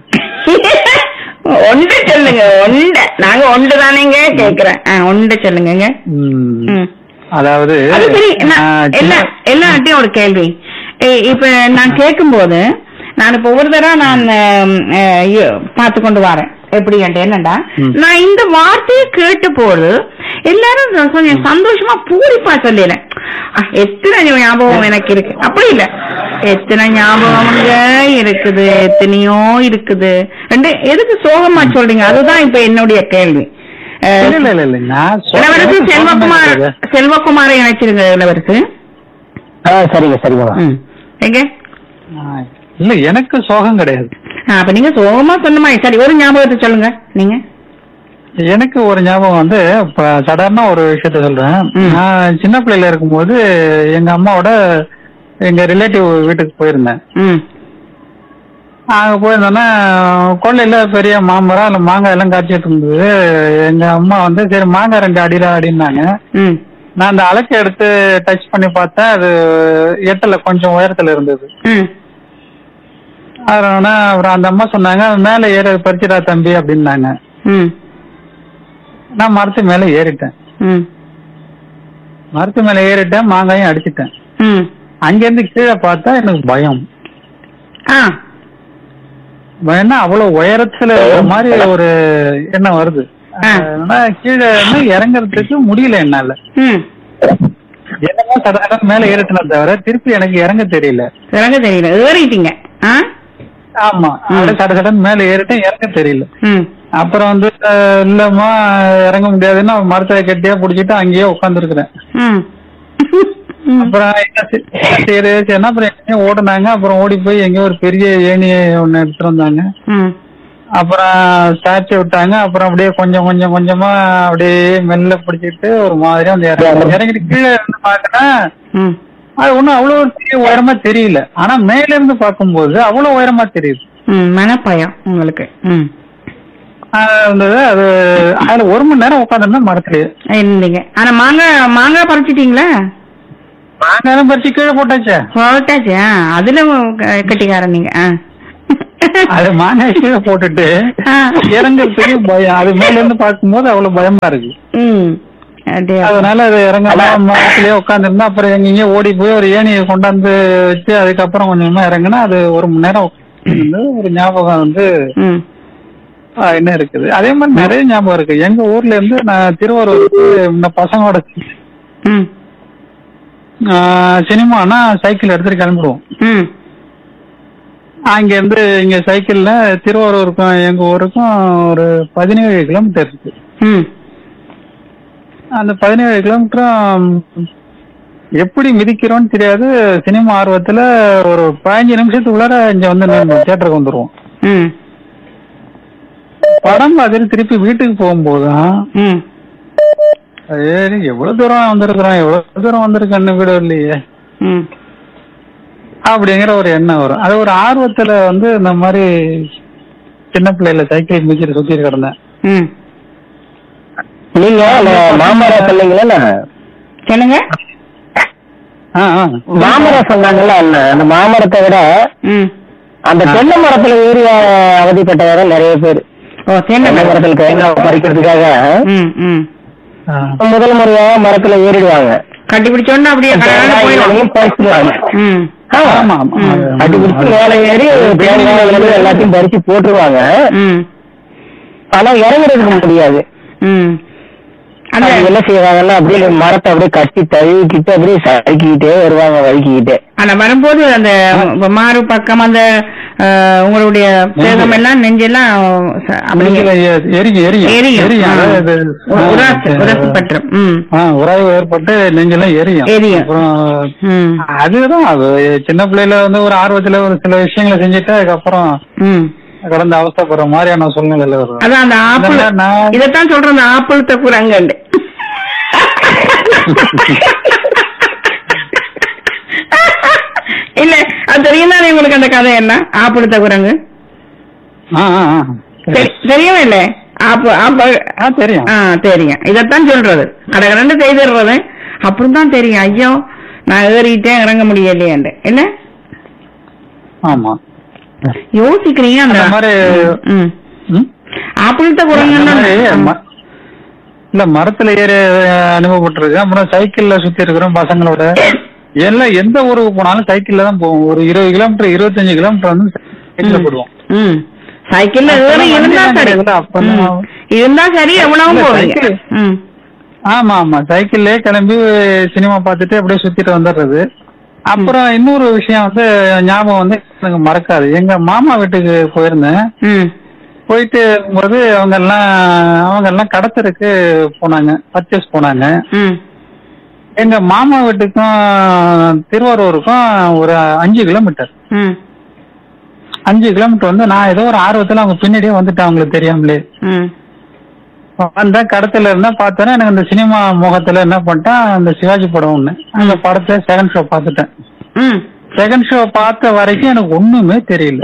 [SPEAKER 1] ஒன்று சொல்லுங்க ஒன்று நாங்க ஒன்று தானேங்க கேக்குறேன் ஆ, ஒன்று சொல்லுங்கங்க
[SPEAKER 5] ம்.
[SPEAKER 1] ம்
[SPEAKER 5] அதாவது
[SPEAKER 1] அது சரி
[SPEAKER 5] ஆ,
[SPEAKER 1] நான் எல்லா
[SPEAKER 5] சின்ன-
[SPEAKER 1] எல்லார்ட்டையும் ஒரு கேள்வி ஏ- இப்ப நான் கேட்கும்போது நான் இப்ப ஒரு தடவை நான் பார்த்து கொண்டு வரேன் எப்படி என்னடா
[SPEAKER 5] ம்.
[SPEAKER 1] நான் இந்த வார்த்தையை கேட்ட போது எல்லாரும் சொ- கொஞ்சம் சந்தோஷமா பூரிப்பா சொல்லல எத்தனை ஞாபகம் எனக்கு இருக்கு அப்படி இல்ல எத்தனை ஞாபகம்ங்க இருக்குது எத்தனையோ இருக்குது ரெண்டு எதுக்கு சோகமா சொல்றீங்க அதுதான் இப்ப என்னுடைய கேள்வி அஹ்,
[SPEAKER 5] இல்ல இல்ல இல்ல இல்ல நான்
[SPEAKER 1] இளவரசு
[SPEAKER 5] சொல்றது
[SPEAKER 1] செல்வகுமார்
[SPEAKER 5] சொல்றது.
[SPEAKER 1] செல்வகுமாரை இணைச்சிருங்க இளவரசு
[SPEAKER 3] ஆ சரிங்க சரிங்கம்மா
[SPEAKER 1] ம். எங்க
[SPEAKER 5] ஆ, இல்ல எனக்கு சோகம் கிடையாது
[SPEAKER 1] ஆ, அப்ப நீங்க சோகமா சொன்னமா சரி ஒரு ஞாபகத்தை சொல்லுங்க நீங்க
[SPEAKER 5] எனக்கு ஒரு ஞாபகம் வந்து இப்ப சடனா ஒரு விஷயத்த சொல்றேன்
[SPEAKER 1] ம்.
[SPEAKER 5] நான் சின்ன பிள்ளையில இருக்கும்போது எங்க அம்மாவோட எங்க ரிலேட்டிவ் வீட்டுக்கு போயிருந்தேன்
[SPEAKER 1] ம்
[SPEAKER 5] அங்க போயிருந்தோன்னா கொள்ளையில பெரிய மாமரம் இல்ல மாங்காய் எல்லாம் காய்ச்சிட்டு இருந்தது எங்க அம்மா வந்து சரி மாங்காய் ரெண்டு அடிடா அடின்னாங்க
[SPEAKER 1] ம்
[SPEAKER 5] நான் அந்த அலக்கை எடுத்து டச் பண்ணி பார்த்தேன் அது எட்டல கொஞ்சம் உயரத்துல இருந்தது
[SPEAKER 1] ம்
[SPEAKER 5] அதனால அப்புறம் அந்த அம்மா சொன்னாங்க மேல ஏற பறிச்சுடா தம்பி அப்படின்னாங்க
[SPEAKER 1] ம்
[SPEAKER 5] நான் மரத்து மேல ஏறிட்டேன்
[SPEAKER 1] ம்
[SPEAKER 5] மரத்து மேல ஏறிட்டேன் மாங்காயும் அடிச்சிட்டேன்
[SPEAKER 1] ம்
[SPEAKER 5] அங்க இருந்து கீழே பார்த்தா எனக்கு பயம்
[SPEAKER 1] ஆ
[SPEAKER 5] பயம்னா அவ்வளவு உயரத்துல ஒரு மாதிரி ஒரு எண்ணம் வருது
[SPEAKER 1] ஆ.
[SPEAKER 5] ஆனா கீழே இருந்து இறங்குறதுக்கு முடியல என்னால
[SPEAKER 1] ம்
[SPEAKER 5] என்னமோ சடன மேல ஏறிட்டன தவிர திருப்பி எனக்கு இறங்க தெரியல
[SPEAKER 1] இறங்க தெரியல ஏறிட்டீங்க ஆ
[SPEAKER 5] ஆமா
[SPEAKER 1] ம்.
[SPEAKER 5] அப்படியே சட சடன் மேல ஏறிட்டேன் இறங்க தெரியல
[SPEAKER 1] ம்
[SPEAKER 5] அப்புறம் வந்து அஹ், இல்லம்மா இறங்க முடியாதுன்னு மரத்தை கட்டியா புடிச்சிட்டு அங்கேயே உட்காந்துருக்கிறேன்
[SPEAKER 1] ம் ம்
[SPEAKER 5] அப்புறம் என்ன செய்- என்ன செய்யறது சரின்னா அப்புறம் எங்கேயோ ஓடுனாங்க அப்புறம் ஓடி போய் எங்கேயோ ஒரு பெரிய ஏணியை ஒண்ணு எடுத்துட்டு வந்தாங்க
[SPEAKER 1] ம்
[SPEAKER 5] அப்புறம் ஸ்டாச்சு விட்டாங்க அப்புறம் அப்படியே கொஞ்சம் கொஞ்சம் கொஞ்சமா அப்படியே மெல்ல பிடிச்சிட்டு ஒரு மாதிரியா வந்து இறங்கி இறங்கிட்டு கீழே இருந்து பாக்குறேன்
[SPEAKER 1] ம்
[SPEAKER 5] அது ஒண்ணும் அவ்வளவு ஒரு பெரிய உயரமா தெரியல ஆனா மேல இருந்து பார்க்கும்போது அவ்வளவு உயரமா தெரியுது
[SPEAKER 1] ம் மனப்பயம் உங்களுக்கு ம்
[SPEAKER 5] இருந்தது அது அதுல ஒரு மணி நேரம் உட்காந்துருந்தா மரத்துலயே
[SPEAKER 1] இருந்தீங்க ஆனா மாங்காய் மாங்காய் பறிச்சிட்டீங்களா
[SPEAKER 5] நேரம் பறிச்சு கீழே போட்டாச்சே
[SPEAKER 1] போட்டாச்சு ஆ, அதுல க- கெட்டிக்காரன் நீங்க ஆ.
[SPEAKER 5] அது மாங்காய் கீழே போட்டுட்டு
[SPEAKER 1] ஆ.
[SPEAKER 5] இறங்குறதுக்கு பயம் அது மேல இருந்து பார்க்கும்போது அவ்வளவு பயமா இருக்கு
[SPEAKER 1] ம் அப்படியா
[SPEAKER 5] அதனால அது இறங்காம மரத்திலேயே உட்காந்துருந்தா அப்புறம் எங்கேயோ ஓடி போய் ஒரு ஏணியை கொண்டாந்து வச்சு அதுக்கப்புறம் கொஞ்சமா இறங்குனா அது ஒரு மணி நேரம் உட்கார்ந்து ஒரு ஞாபகம் வந்து
[SPEAKER 1] ம்
[SPEAKER 5] ஆ, என்ன இருக்குது அதே மாதிரி நிறைய ஞாபகம் இருக்கு எங்க ஊர்ல இருந்து நான் திருவாரூருக்கு இந்த பசங்களோட
[SPEAKER 1] ம்
[SPEAKER 5] ஆ, சினிமானா சைக்கிள் எடுத்துட்டு கிளம்பிடுவோம்
[SPEAKER 1] ம்
[SPEAKER 5] அங்க இருந்து இங்க சைக்கிள்ல திருவாரூருக்கும் எங்க ஊருக்கும் ஒரு பதினேழு கிலோமீட்டர் இருக்கு
[SPEAKER 1] ம்
[SPEAKER 5] அந்த பதினேழு கிலோமீட்டரும் எப்படி மிதிக்கிறோம்னு தெரியாது சினிமா ஆர்வத்துல ஒரு பதினஞ்சு நிமிஷத்துக்குள்ளார இங்க வந்து தியேட்டருக்கு வந்துருவோம்
[SPEAKER 1] ம்
[SPEAKER 5] படம் பார்த்துட்டு திருப்பி வீட்டுக்கு போகும்போது தான்
[SPEAKER 1] ம்
[SPEAKER 5] சரி எவ்வளவு தூரம் வந்திருக்கிறோம் எவ்வளவு தூரம் வந்திருக்கேன்னு வீடு இல்லையே
[SPEAKER 1] ம்
[SPEAKER 5] அப்படிங்கிற ஒரு எண்ணம் வரும் அது ஒரு ஆர்வத்துல வந்து இந்த மாதிரி சின்ன பிள்ளைல சைக்கிள் மிதிச்சிட்டு சுத்திட்டு கிடந்தேன்
[SPEAKER 1] ம்
[SPEAKER 3] நீங்க அந்த மாமரம் சொன்னீங்களா
[SPEAKER 1] சொல்லுங்க
[SPEAKER 5] ஆ, ஆ.
[SPEAKER 3] மாமரம் சொன்னாங்கல்ல அண்ணன் அந்த மாமரத்தை விட
[SPEAKER 1] ம்
[SPEAKER 3] அந்த தென்னை மரத்துல ஏறி அவதிப்பட்டவங்க நிறைய பேர்
[SPEAKER 1] ஓ
[SPEAKER 3] தென்னை
[SPEAKER 1] தேங்காய்
[SPEAKER 3] மரத்துல தேங்காய் பறிக்கிறதுக்காக
[SPEAKER 1] ம் ம்
[SPEAKER 5] ஆ.
[SPEAKER 3] முதல் முறையாக மரத்துல ஏறிடுவாங்க
[SPEAKER 1] கட்டி பிடிச்சோன்னா அப்படியே கடகடன்னு போயிடும்
[SPEAKER 3] தேங்காய்களையும் பறிச்சிடுவாங்க
[SPEAKER 1] ம்
[SPEAKER 5] ஆமா ஆமா
[SPEAKER 1] ம்.
[SPEAKER 3] அடி பிடிச்சி மேலே ஏறி தேங்காய் எல்லாத்தையும் பறிச்சு போட்டுருவாங்க
[SPEAKER 1] ம்
[SPEAKER 3] ஆனா இறங்குறதுக்கு முடியாது
[SPEAKER 1] ம் அந்த
[SPEAKER 3] அது என்ன செய்வாங்கன்னா அப்படியே மரத்தை அப்படியே கட்டி தழுவிக்கிட்டு அப்படியே சறுக்கிக்கிட்டே வருவாங்க வழுக்கிக்கிட்டே
[SPEAKER 1] ஆனா வரும்போது அந்த மாறு பக்கம் அந்த அஹ், உங்களுடைய சேதம் எல்லாம் நெஞ்செல்லாம் ச- அப்படியே
[SPEAKER 5] நெஞ்சில எ- எரியும் எரியும்
[SPEAKER 1] எரியும்
[SPEAKER 5] எரியும்
[SPEAKER 1] ஆ.
[SPEAKER 5] அதாவது
[SPEAKER 1] உ- உராசு உராசு பற்றும் ம்
[SPEAKER 5] ஆ, உராய்வு ஏற்பட்டு நெஞ்செல்லாம் எரியும்
[SPEAKER 1] எரியும்.
[SPEAKER 5] அப்புறம்
[SPEAKER 1] ம்
[SPEAKER 5] அதுதான் அது சின்ன பிள்ளையில வந்து ஒரு ஆர்வத்துல ஒரு சில விஷயங்களை செஞ்சுட்டு அதுக்கப்புறம்
[SPEAKER 1] ம்
[SPEAKER 5] கடந்து அவஸ்தைப்படுற மாதிரியான சூழ்நிலையில வரும்
[SPEAKER 1] அதான் அந்த ஆப்பிள்
[SPEAKER 5] இதெல்லாம் நான்-
[SPEAKER 1] இதைத்தான் சொல்றேன் அந்த ஆப்பிள் தக்குறாங்கண்டு இல்ல அது தெரியும் தானே உங்களுக்கு அந்த கதை என்ன ஆப்பிள் தக்குறாங்க
[SPEAKER 5] ஆ, ஆ, ஆ.
[SPEAKER 1] தெரி- தெரியவே இல்ல ஆப்பு ஆப்பிள்
[SPEAKER 5] ஆ, தெரியும்
[SPEAKER 1] ஆ தெரியும் இதைத்தான் சொல்றது கடகடன்னு செய்திடுறது அப்புறம் தான் தெரியும் ஐயோ நான் ஏறிட்டேன் இறங்க முடியலையேண்டு என்ன
[SPEAKER 5] ஆமா
[SPEAKER 1] யோசிக்கிறீங்க அந்த
[SPEAKER 5] அந்த மாதிரி
[SPEAKER 1] ம்.
[SPEAKER 5] ம்?
[SPEAKER 1] ஆப்பிள்
[SPEAKER 5] அந்த மாதிரி
[SPEAKER 1] தக்குறாங்க
[SPEAKER 5] ம- இல்ல மரத்துல ஏறி அனுபவப்பட்டிருக்கு அப்புறம் சைக்கிள்ல சுத்தி இருக்கிறோம் பசங்களோட எல்லாம் எந்த ஊருக்கு போனாலும் சைக்கிள்ல தான் போவோம் ஒரு இருபது கிலோமீட்டர் இருபத்தஞ்சு கிலோமீட்டர் வந்து சைக்கிள்ல போடுவோம்
[SPEAKER 1] ம் சைக்கிள்ல
[SPEAKER 5] அப்பெல்லாம்
[SPEAKER 1] ஏறி இருந்தா
[SPEAKER 5] வண்டியெல்லாம்
[SPEAKER 1] சரி
[SPEAKER 5] கிடையாதுல்ல, அப்பெல்லாம்
[SPEAKER 1] ம். இருந்தா சரி எவ்வளவும்
[SPEAKER 5] இல்ல,
[SPEAKER 1] போவீங்க
[SPEAKER 5] சைக்கிள்.
[SPEAKER 1] ம்
[SPEAKER 5] ஆமா ஆமா சைக்கிள்லயே கிளம்பி சினிமா பார்த்துட்டு அப்படியே சுத்திட்டு வந்துடுறது அப்புறம் இன்னொரு விஷயம் வந்து ஞாபகம் வந்து எனக்கு மறக்காது எங்க மாமா வீட்டுக்கு போயிருந்தேன்
[SPEAKER 1] ம்
[SPEAKER 5] போயிட்டு இருக்கும்போது அவங்க எல்லாம் அவங்க எல்லாம் கடத்தருக்கு போனாங்க பர்ச்சேஸ் போனாங்க
[SPEAKER 1] ம்
[SPEAKER 5] எங்க மாமா வீட்டுக்கும் திருவாரூருக்கும் ஒரு அஞ்சு கிலோமீட்டர்
[SPEAKER 1] ம்
[SPEAKER 5] அஞ்சு கிலோமீட்டர் வந்து நான் ஏதோ ஒரு ஆர்வத்துல அவங்க பின்னாடியே வந்துட்டேன் அவங்களுக்கு தெரியாமலே
[SPEAKER 1] ம்
[SPEAKER 5] வந்தேன் கடத்துல இருந்தா பார்த்தோன்னா எனக்கு அந்த சினிமா முகத்துல என்ன பண்ணிட்டேன் அந்த சிவாஜி படம் ஒண்ணு அந்த படத்தை செகண்ட் ஷோ பார்த்துட்டேன்
[SPEAKER 1] ம்
[SPEAKER 5] செகண்ட் ஷோ பார்த்த வரைக்கும் எனக்கு ஒண்ணுமே தெரியல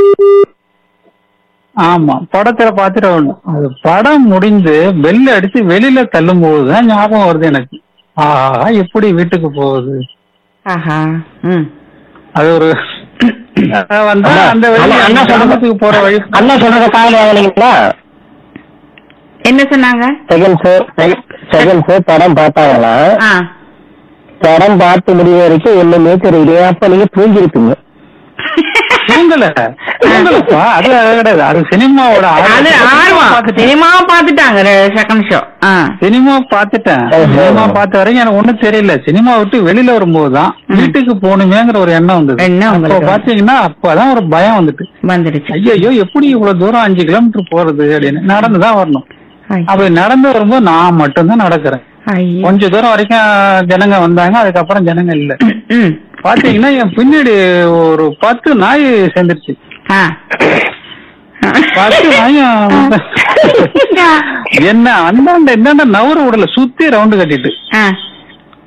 [SPEAKER 5] ஆமா படத்துல பார்த்துட்டு வரணும் அது படம் முடிந்து பெல் அடிச்சு வெளியில தள்ளும் போதுதான் ஞாபகம் வருது எனக்கு ஆஹா எப்படி வீட்டுக்கு போகுது
[SPEAKER 1] ஆஹா ம்
[SPEAKER 5] அது ஒரு அஹ் வந்தா அந்த வழி
[SPEAKER 3] அண்ணா, அண்ணா
[SPEAKER 5] அந்த
[SPEAKER 3] சொல்றது-
[SPEAKER 5] கிராமத்துக்கு போற வழி
[SPEAKER 3] அண்ணா சொல்றத காலையில் வாங்கினீங்களா
[SPEAKER 1] என்ன சொன்னாங்க
[SPEAKER 3] செகண்ட் ஷோ செகண்ட் ஷோ படம் பார்த்தாங்களா
[SPEAKER 1] ஆ
[SPEAKER 3] படம் பார்த்து முடிய வரைக்கும் ஒண்ணுமே தெரியல அப்ப நீங்க தூங்கிருப்பீங்க
[SPEAKER 5] தூங்கல தூங்கலப்பா அது அது கிடையாது அது சினிமாவோட
[SPEAKER 1] அது ஆர்வம்
[SPEAKER 5] பார்த்துட்டேன்
[SPEAKER 1] சினிமா பாத்துட்டாங்க செகண்ட் ஷோ ஆ
[SPEAKER 5] சினிமா பார்த்துட்டேன் சினிமா பார்த்த வரைக்கும் எனக்கு ஒண்ணும் தெரியல சினிமா விட்டு வெளியில வரும்போதுதான் வீட்டுக்கு போகணுமேங்கிற ஒரு எண்ணம் வந்தது
[SPEAKER 1] எண்ணம்
[SPEAKER 5] அப்போ
[SPEAKER 1] உங்களுக்கு
[SPEAKER 5] பாத்தீங்கன்னா அப்பதான் ஒரு பயம் வந்துட்டு
[SPEAKER 1] வந்துடுச்சு
[SPEAKER 5] ஐயோ எப்படி இவ்வளவு தூரம் அஞ்சு கிலோமீட்டர் போறது அப்படின்னு நடந்துதான் வரணும்
[SPEAKER 1] ஐ-
[SPEAKER 5] அப்படி நடந்து வரும்போது நான் மட்டும்தான் நடக்கிறேன்
[SPEAKER 1] ஐயோ.
[SPEAKER 5] கொஞ்ச தூரம் வரைக்கும் ஜனங்க வந்தாங்க அதுக்கப்புறம் ஜனங்க இல்ல
[SPEAKER 1] ம்.
[SPEAKER 5] பாத்தீங்கன்னா என் பின்னாடி ஒரு பத்து நாய் சேர்ந்துருச்சு
[SPEAKER 1] ஆ.
[SPEAKER 5] பத்து நாயும் என்ன அந்தாண்ட என்னண்ட நவர விடல சுத்தி ரவுண்டு கட்டிட்டு
[SPEAKER 1] ஆ.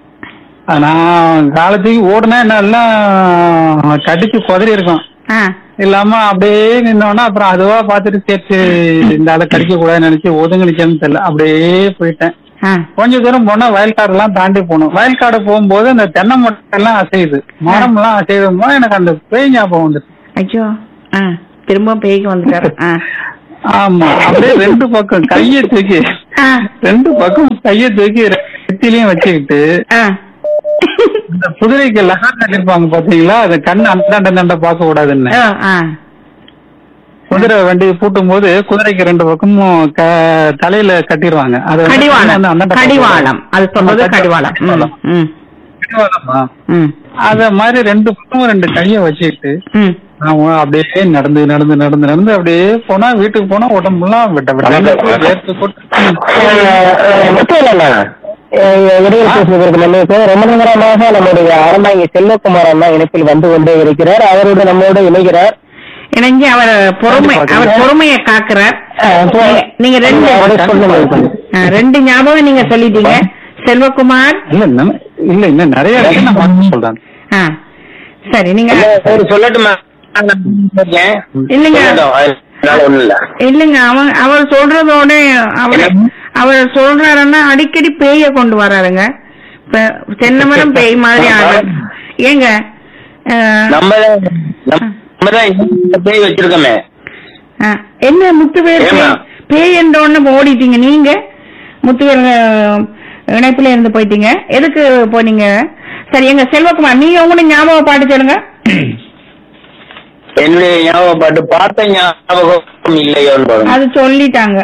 [SPEAKER 5] நான் காலத்துக்கு ஓடுனா என்ன எல்லாம் கடிச்சு குதறி இருக்கும்
[SPEAKER 1] ஆ.
[SPEAKER 5] இல்லாம அப்படியே நின்னோன்னா அப்புறம் அதுவா பார்த்துட்டு சேர்த்து இந்த ஆளை கடிக்க கூடாதுன்னு நினைச்சு ஒதுங்கினுச்சேன்னு தெரியல அப்படியே போயிட்டேன்
[SPEAKER 1] ஆ
[SPEAKER 5] கொஞ்ச தூரம் போனா வயல்காடு எல்லாம் தாண்டி போகணும் வயல்காடு போகும்போது அந்த தென்னை மட்டை எல்லாம் அசையுது மரம் எல்லாம் அசையும் போது எனக்கு அந்த பேய் ஞாபகம் வந்துட்டு
[SPEAKER 1] ஐயோ ஆ திரும்ப பேய்க்கு வந்துட்டாரு ஆ
[SPEAKER 5] ஆமா அப்படியே ரெண்டு பக்கம் கையை தூக்கி
[SPEAKER 1] ஆ
[SPEAKER 5] ரெண்டு பக்கம் கையை தூக்கி ரெத்திலையும் வச்சுக்கிட்டு
[SPEAKER 1] ஆ
[SPEAKER 5] இந்த குதிரைக்கு லகார் கட்டிருப்பாங்க பாத்தீங்களா அது கண்ணு அந்தாண்ட அந்தாண்ட பார்க்க கூடாதுன்னு
[SPEAKER 1] ஆ, ஆ
[SPEAKER 5] குதிரை வண்டி பூட்டும் போது குதிரைக்கு ரெண்டு பக்கமும் க- தலையில கட்டிடுவாங்க அது வந்து
[SPEAKER 1] கடிவாளம்
[SPEAKER 5] கண்ணு அந்தாண்ட பார்க்க
[SPEAKER 1] கடிவாளம் அது சொல்றது
[SPEAKER 5] ஆமா,
[SPEAKER 1] கடிவாளம் ம்,
[SPEAKER 5] கடிவாளம்.
[SPEAKER 1] ம்
[SPEAKER 5] கடிவாளமா?
[SPEAKER 1] ம்
[SPEAKER 5] அத மாதிரி ரெண்டு பக்கமும் ரெண்டு கைய வச்சுக்கிட்டு
[SPEAKER 1] ம்
[SPEAKER 5] அவன் அப்படியே நடந்து நடந்து நடந்து நடந்து அப்படியே போனா வீட்டுக்கு போனா உடம்புலாம் விட்ட விட்ட வேர்த்து போட்டு
[SPEAKER 3] முக்கியம் இல்லைண்ணா இடையில் பேசுவதற்கு நம்மளுக்கு ரொம்ப நேரமாக நம்முடைய அரண்மனை செல்வகுமார் அண்ணா இணைப்பில் வந்து கொண்டே இருக்கிறார் அவரோடு நம்மோடு இணைகிறார்
[SPEAKER 1] இணைஞ்சு அவர் பொறுமை அவர் பொறுமையை காக்குறார் நீங்க- நீங்க ரெண்டு
[SPEAKER 3] அவருடைய சொல்லுங்க
[SPEAKER 1] ஆ, ரெண்டு ஞாபகம் நீங்க சொல்லிட்டீங்க செல்வகுமார்
[SPEAKER 5] இல்ல இன்னும் இல்ல இன்னும் நிறைய இருக்கு நான் மாத்தி சொல்றேன்
[SPEAKER 1] ஆ சரி நீங்க
[SPEAKER 2] சரி சொல்லட்டுமா
[SPEAKER 1] இல்லைங்க.
[SPEAKER 2] ஒண்ணும் இல்ல
[SPEAKER 1] இல்லைங்க அவன் அவர் சொல்றதோட அவர் அவர் சொல்றாருன்னா அடிக்கடி பேய கொண்டு வராருங்க இப்ப தென்னை மரம் பேய் மாதிரி ஆடுறது ஏங்க ஆ,
[SPEAKER 2] நம்ம நம்ம தான் இந்த பேய் வச்சிருக்கோமே
[SPEAKER 1] ஆ, என்ன முத்துவேல் பேய்
[SPEAKER 2] ஏம்மா?
[SPEAKER 1] பேய் என்றோன்னு ஓடிட்டீங்க நீங்க முத்துவேல் அஹ், இணைப்புல இருந்து போயிட்டீங்க எதுக்கு போனீங்க சரி எங்க செல்வகுமார் நீங்க உங்களுடைய ஞாபக பாட்டு சொல்லுங்க
[SPEAKER 2] என்னுடைய ஞாபகம் பாட்டு பார்த்த ஞாபகம் இல்லையோன்னு பாருங்க
[SPEAKER 1] அது சொல்லிட்டாங்க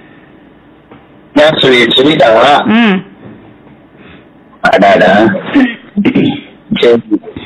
[SPEAKER 2] ஏன் சொல்லி சொல்லிட்டாங்களா
[SPEAKER 1] ம்
[SPEAKER 2] அடாடா சரி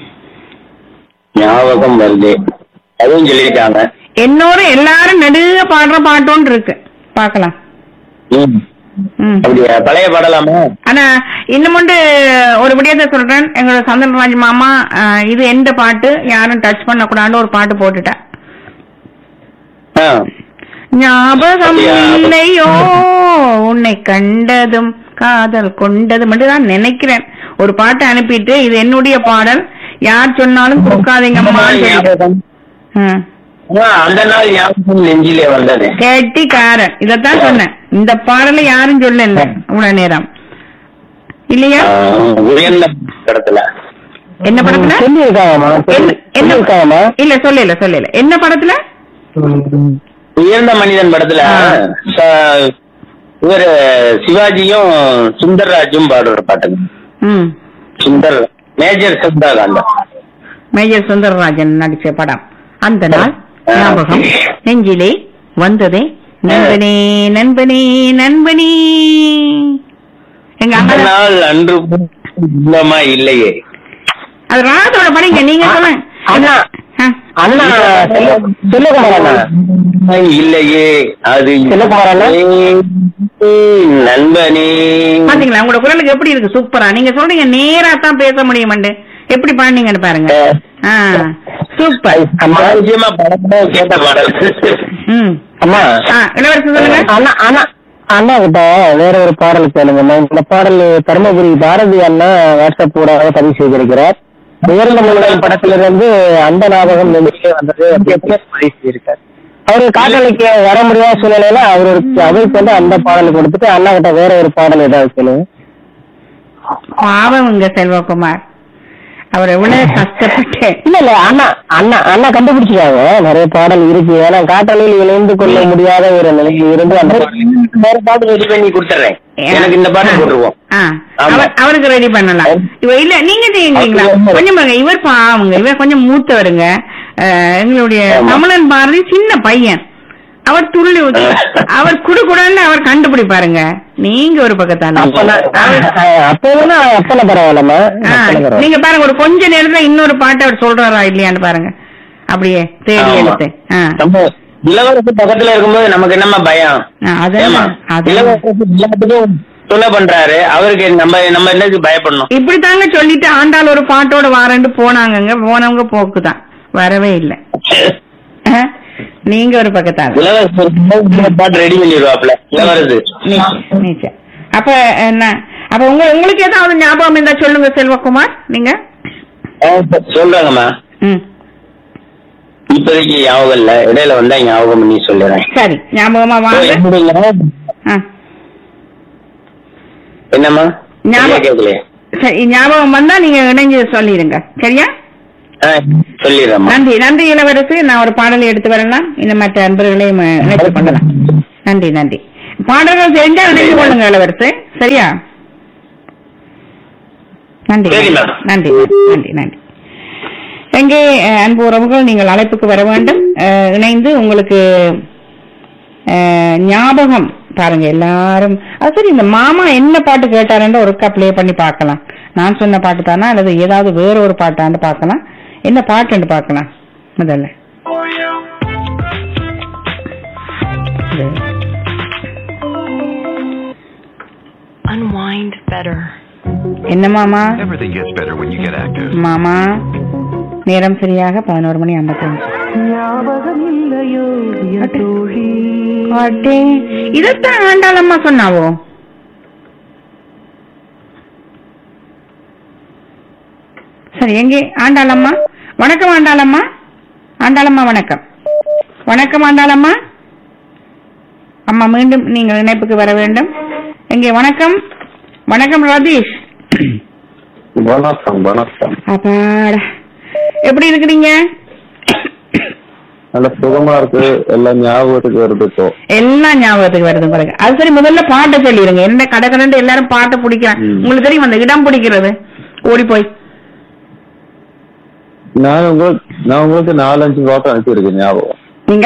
[SPEAKER 2] ஞாபகம் வருது அதுவும் சொல்லிட்டாங்க
[SPEAKER 1] என்னோட எல்லாரும் நடுக பாடுற பாட்டோன்னு இருக்கு பார்க்கலாம்
[SPEAKER 2] ம்.
[SPEAKER 1] ம்
[SPEAKER 2] அப்படியா பழைய பாடலாமா
[SPEAKER 1] ஆனா இன்னமுண்டு ஒரு விடயத்தை சொல்றேன் எங்களோட சந்தனராஜ் மாமா அஹ், இது எந்த பாட்டு யாரும் டச் பண்ண கூடாதுன்னு ஒரு பாட்டு போட்டுட்டேன்
[SPEAKER 2] ஆ.
[SPEAKER 1] ஞாபகம்
[SPEAKER 2] அப்படியா?
[SPEAKER 1] இல்லையோ உன்னை கண்டதும் காதல் கொண்டதும் தான் நினைக்கிறேன் ஒரு பாட்டை அனுப்பிட்டு இது என்னுடைய பாடல் யார் சொன்னாலும் கொடுக்காதீங்கம்மா
[SPEAKER 2] ஞாபகம். ஆ, அந்த நாள் ஞாபகம் நெஞ்சிலே வந்தது
[SPEAKER 1] கெட்டிக்காரன் இதத்தான் சொன்னேன் இந்த பாடலை யாரும் சொல்லல இவ்வளவு நேரம் இல்லையா
[SPEAKER 2] ஆ, உயர்ந்த இடத்துல
[SPEAKER 1] என்ன படத்துல
[SPEAKER 3] சொல்லியிருக்காங்கம்மா
[SPEAKER 1] என்ன- என்ன
[SPEAKER 3] சொல்லியிருக்காங்கம்மா
[SPEAKER 1] இல்ல சொல்லல சொல்லல என்ன படத்துல
[SPEAKER 2] உயர்ந்த மனிதன் படத்துல
[SPEAKER 1] ஆ.
[SPEAKER 2] ச- இவரு சிவாஜியும் சுந்தர்ராஜும் பாடுற பாட்டுங்க
[SPEAKER 1] ம்
[SPEAKER 2] சுந்தர் மேஜர் சந்தாகாந்தம்
[SPEAKER 1] மேஜர் சுந்தரராஜன் நடிச்ச படம் அந்த நாள்
[SPEAKER 2] ஆ.
[SPEAKER 1] ஞாபகம் நெஞ்சிலே வந்ததே நண்பனே நண்பனே நண்பனே எங்க
[SPEAKER 2] அந்த
[SPEAKER 1] அம்மா
[SPEAKER 2] நாள் அன்று இல்லமா இல்லையே
[SPEAKER 1] அது ராதோட படிங்க நீங்க சொல்லுங்க
[SPEAKER 3] அண்ணா.
[SPEAKER 1] ஆ.
[SPEAKER 3] அண்ணா செல்வ- செல்வகுமார் அண்ணா
[SPEAKER 2] இல்லையே அது
[SPEAKER 3] செல்லகுமார் அண்ணா?
[SPEAKER 2] நண்பனே
[SPEAKER 1] பாத்தீங்களா உங்களோட குரலுக்கு எப்படி இருக்கு சூப்பரா நீங்க சொல்றீங்க நேரா தான் பேச முடியுமாண்டு எப்படி பாடுனீங்கன்னு பாருங்க ஆ சூப்பர்
[SPEAKER 3] அம்மா
[SPEAKER 2] நிச்சயமா படமும் கேட்ட பாடல்
[SPEAKER 1] ம்
[SPEAKER 3] அம்மா
[SPEAKER 1] ஆ இளவரசன் சொல்லுங்க
[SPEAKER 3] அண்ணா அண்ணா அண்ணா கிட்ட வேற ஒரு பாடல் கேளுங்கம்மா இந்த பாடல் தருமபுரி பாரதி அண்ணா வாட்ஸ்அப் ஊடாக பதிவு செய்திருக்கிறார் உயர்ந்த மனிதன் படத்திலிருந்து அந்த ஞாபகம் நெஞ்சிலே வந்தது அப்படின்னு பதிவு செய்திருக்கார் அவரு காட்டலைக்கு வர முடியாத சூழ்நிலையில அவருக்கு அவருக்கு வந்து அந்த பாடல் கொடுத்துட்டு அண்ணா கிட்ட வேற ஒரு பாடல் ஏதாவது கேளுங்க
[SPEAKER 1] பாவம் இங்க செல்வகுமார் அவர் எவ்வளவு கஷ்டப்பட்டு
[SPEAKER 3] இல்ல இல்ல அண்ணா அண்ணா அண்ணா கண்டுபிடிச்சிட்டாங்க நிறைய பாடல் இருக்கு ஏன்னா காட்டலையில் இணைந்து கொள்ள முடியாத ஒரு நிலையில் இருந்து அந்த பாடல்
[SPEAKER 2] வேற பாட்டு ரெடி பண்ணி கொடுத்துறேன் எனக்கு இந்த பாட்டு போட்டுருவோம்
[SPEAKER 1] ஆ,
[SPEAKER 2] ஆமா.
[SPEAKER 1] அவர்- அவருக்கு ரெடி பண்ணலாம் இவ இல்ல நீங்க செய்யுங்களா
[SPEAKER 2] ஆமா.
[SPEAKER 1] கொஞ்சம் பாருங்க இவர் பாவங்க இவர் கொஞ்சம் மூத்தவருங்க அஹ், எங்களுடைய
[SPEAKER 2] ஆமா.
[SPEAKER 1] தமிழன் பாரதி சின்ன பையன் அவர் துள்ளி ஊத்தி- அவர் குடுகுடன்னு அவர் கண்டுபிடிப்பாருங்க நீங்க ஒரு பக்கத்தான
[SPEAKER 3] அப்பனா அப்ப வேணா அப்பன பரவாயில்லம்மா
[SPEAKER 1] ஆ,
[SPEAKER 3] அப்பன பரவாயில்ல
[SPEAKER 1] நீங்க பாருங்க ஒரு கொஞ்ச நேரத்துல இன்னொரு பாட்டு அவர் சொல்றாரா இல்லையான்னு பாருங்க அப்படியே தேடி
[SPEAKER 2] ஆமா.
[SPEAKER 1] எடுத்து ஆ.
[SPEAKER 2] நம்ம இளவரசு பக்கத்துல இருக்கும்போது நமக்கு என்னமா பயம்
[SPEAKER 1] ஆ, அதான்
[SPEAKER 2] ஏமா
[SPEAKER 1] அதான்
[SPEAKER 2] இளவரசு எல்லாத்துக்கும் துணை பண்றாரு அவருக்கு நம்ம நம்ம என்னது பயப்படணும்
[SPEAKER 1] இப்படித்தாங்க சொல்லிட்டு ஆண்டாள் ஒரு பாட்டோட வாரண்டு போனாங்கங்க போனவங்க போக்குதான் வரவே இல்லை ஆ? நீங்க ஒரு பக்கத்தான
[SPEAKER 2] இளவரசு இருக்கும்போது இந்த பாட்டு ரெடி பண்ணிடுவாப்ல இளவரசு
[SPEAKER 1] நிச்சயம், நிச்சயம். அப்ப என்ன அப்ப உங்க உங்களுக்கு ஏதாவது ஞாபகம் இருந்தா சொல்லுங்க செல்வகுமார் நீங்க
[SPEAKER 2] ஆ, சொல்றாங்கம்மா
[SPEAKER 1] ம்
[SPEAKER 6] இப்போதைக்கு ஞாபகம் இல்ல இடையில வந்தா ஞாபகம் பண்ணி சொல்லிடுறேன்
[SPEAKER 1] சரி ஞாபகமா வாங்க
[SPEAKER 6] என்னுடைய
[SPEAKER 1] ஆ.
[SPEAKER 6] என்னம்மா
[SPEAKER 1] ஞாபகம்.
[SPEAKER 6] சரியா கேட்கலையே
[SPEAKER 1] சரி ஞாபகம் வந்தா நீங்க இணைஞ்சு சொல்லிடுங்க சரியா
[SPEAKER 6] ஆ, சொல்லிடுறேம்மா
[SPEAKER 1] நன்றி நன்றி இளவரசு நான் ஒரு பாடலை எடுத்து வரலாம் இந்த மற்ற அன்பர்களையும் அஹ், இணைத்து கொள்ளலாம் நன்றி நன்றி பாடல்கள் தெரிஞ்சா இணைந்து கொள்ளுங்க இளவரசு சரியா நன்றி
[SPEAKER 6] சரி, மேடம்.
[SPEAKER 1] நன்றி நன்றி நன்றி எங்கே அஹ், அன்பு உறவுகள் நீங்கள் அழைப்புக்கு வர வேண்டும் அஹ், இணைந்து உங்களுக்கு அஹ், ஞாபகம் பாருங்க எல்லாரும் அது சரி இந்த மாமா என்ன பாட்டு கேட்டாருன்னு ஒருக்கா ப்ளே பண்ணி பார்க்கலாம் நான் சொன்ன பாட்டு தானா அல்லது ஏதாவது வேற ஒரு பாட்டான்னு பார்க்கலாம் என்ன பாட்டுன்னு பார்க்கலாம் முதல்ல இது.
[SPEAKER 7] Unwind better.
[SPEAKER 1] என்ன மாமா
[SPEAKER 8] Everything gets better when you get active.
[SPEAKER 1] மாமா நேரம் சரியாக பதினோரு மணி ஐம்பத்தஞ்சு பாட்டே இதத்தான் ஆண்டாளம்மா சொன்னாவோ சரி எங்கே ஆண்டாளம்மா வணக்கம் ஆண்டாளம்மா ஆண்டாளம்மா வணக்கம் வணக்கம் ஆண்டாளம்மா அம்மா மீண்டும் நீங்கள் இணைப்புக்கு வர வேண்டும் எங்கே வணக்கம் வணக்கம் ரதீஷ்
[SPEAKER 2] வணக்கம் வணக்கம்
[SPEAKER 1] அப்பாடா எப்படி இருக்கிறீங்க
[SPEAKER 2] நல்ல சுகமா இருக்கு எல்லாம் ஞாபகத்துக்கு வருது இப்போ
[SPEAKER 1] எல்லாம் ஞாபகத்துக்கு வருது பாருங்க அது சரி முதல்ல பாட்டை சொல்லிடுங்க என்ன கடை கடண்டு எல்லாரும் பாட்டை பிடிக்கிறாங்க
[SPEAKER 2] ம்.
[SPEAKER 1] உங்களுக்கு தெரியும் அந்த இடம் பிடிக்கிறது ஓடி போய்
[SPEAKER 2] நான் உங்களுக்கு நான் உங்களுக்கு நாலஞ்சு பாட்டு அனுப்பியிருக்கேன் ஞாபகம்
[SPEAKER 1] நீங்க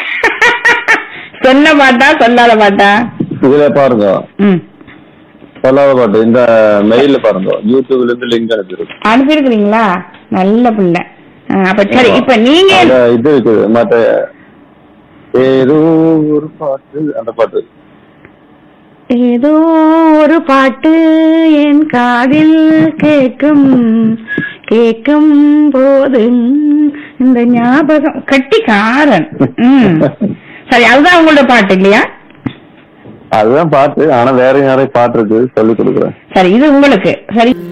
[SPEAKER 1] சொன்ன பாட்டா சொல்லாத பாட்டா
[SPEAKER 2] இதுல பாருங்க
[SPEAKER 1] ம்
[SPEAKER 2] சொல்லாத பாட்டு இந்த மெயில்ல பாருங்க யூடியூப்ல இருந்து லிங்க் அனுப்பியிருக்கு
[SPEAKER 1] அனுப்பியிருக்கிறீங்களா நல்ல பிள்ளை ஆ, அப்ப சரி இப்ப நீங்க
[SPEAKER 2] அந்த இது இருக்குது மத்த ஏதோ ஒரு பாட்டு அந்த பாட்டு
[SPEAKER 1] ஏதோ ஒரு பாட்டு என் காதில் கேட்கும் கேட்கும் போது இந்த ஞாபகம் கட்டிக்காரன் ம் சரி அதுதான் உங்களோட பாட்டு இல்லையா
[SPEAKER 2] அதுதான் பாட்டு ஆனா வேற யாரையும் பாட்டு இருக்கு சொல்லி கொடுக்குறேன்
[SPEAKER 1] சரி இது உங்களுக்கு சரி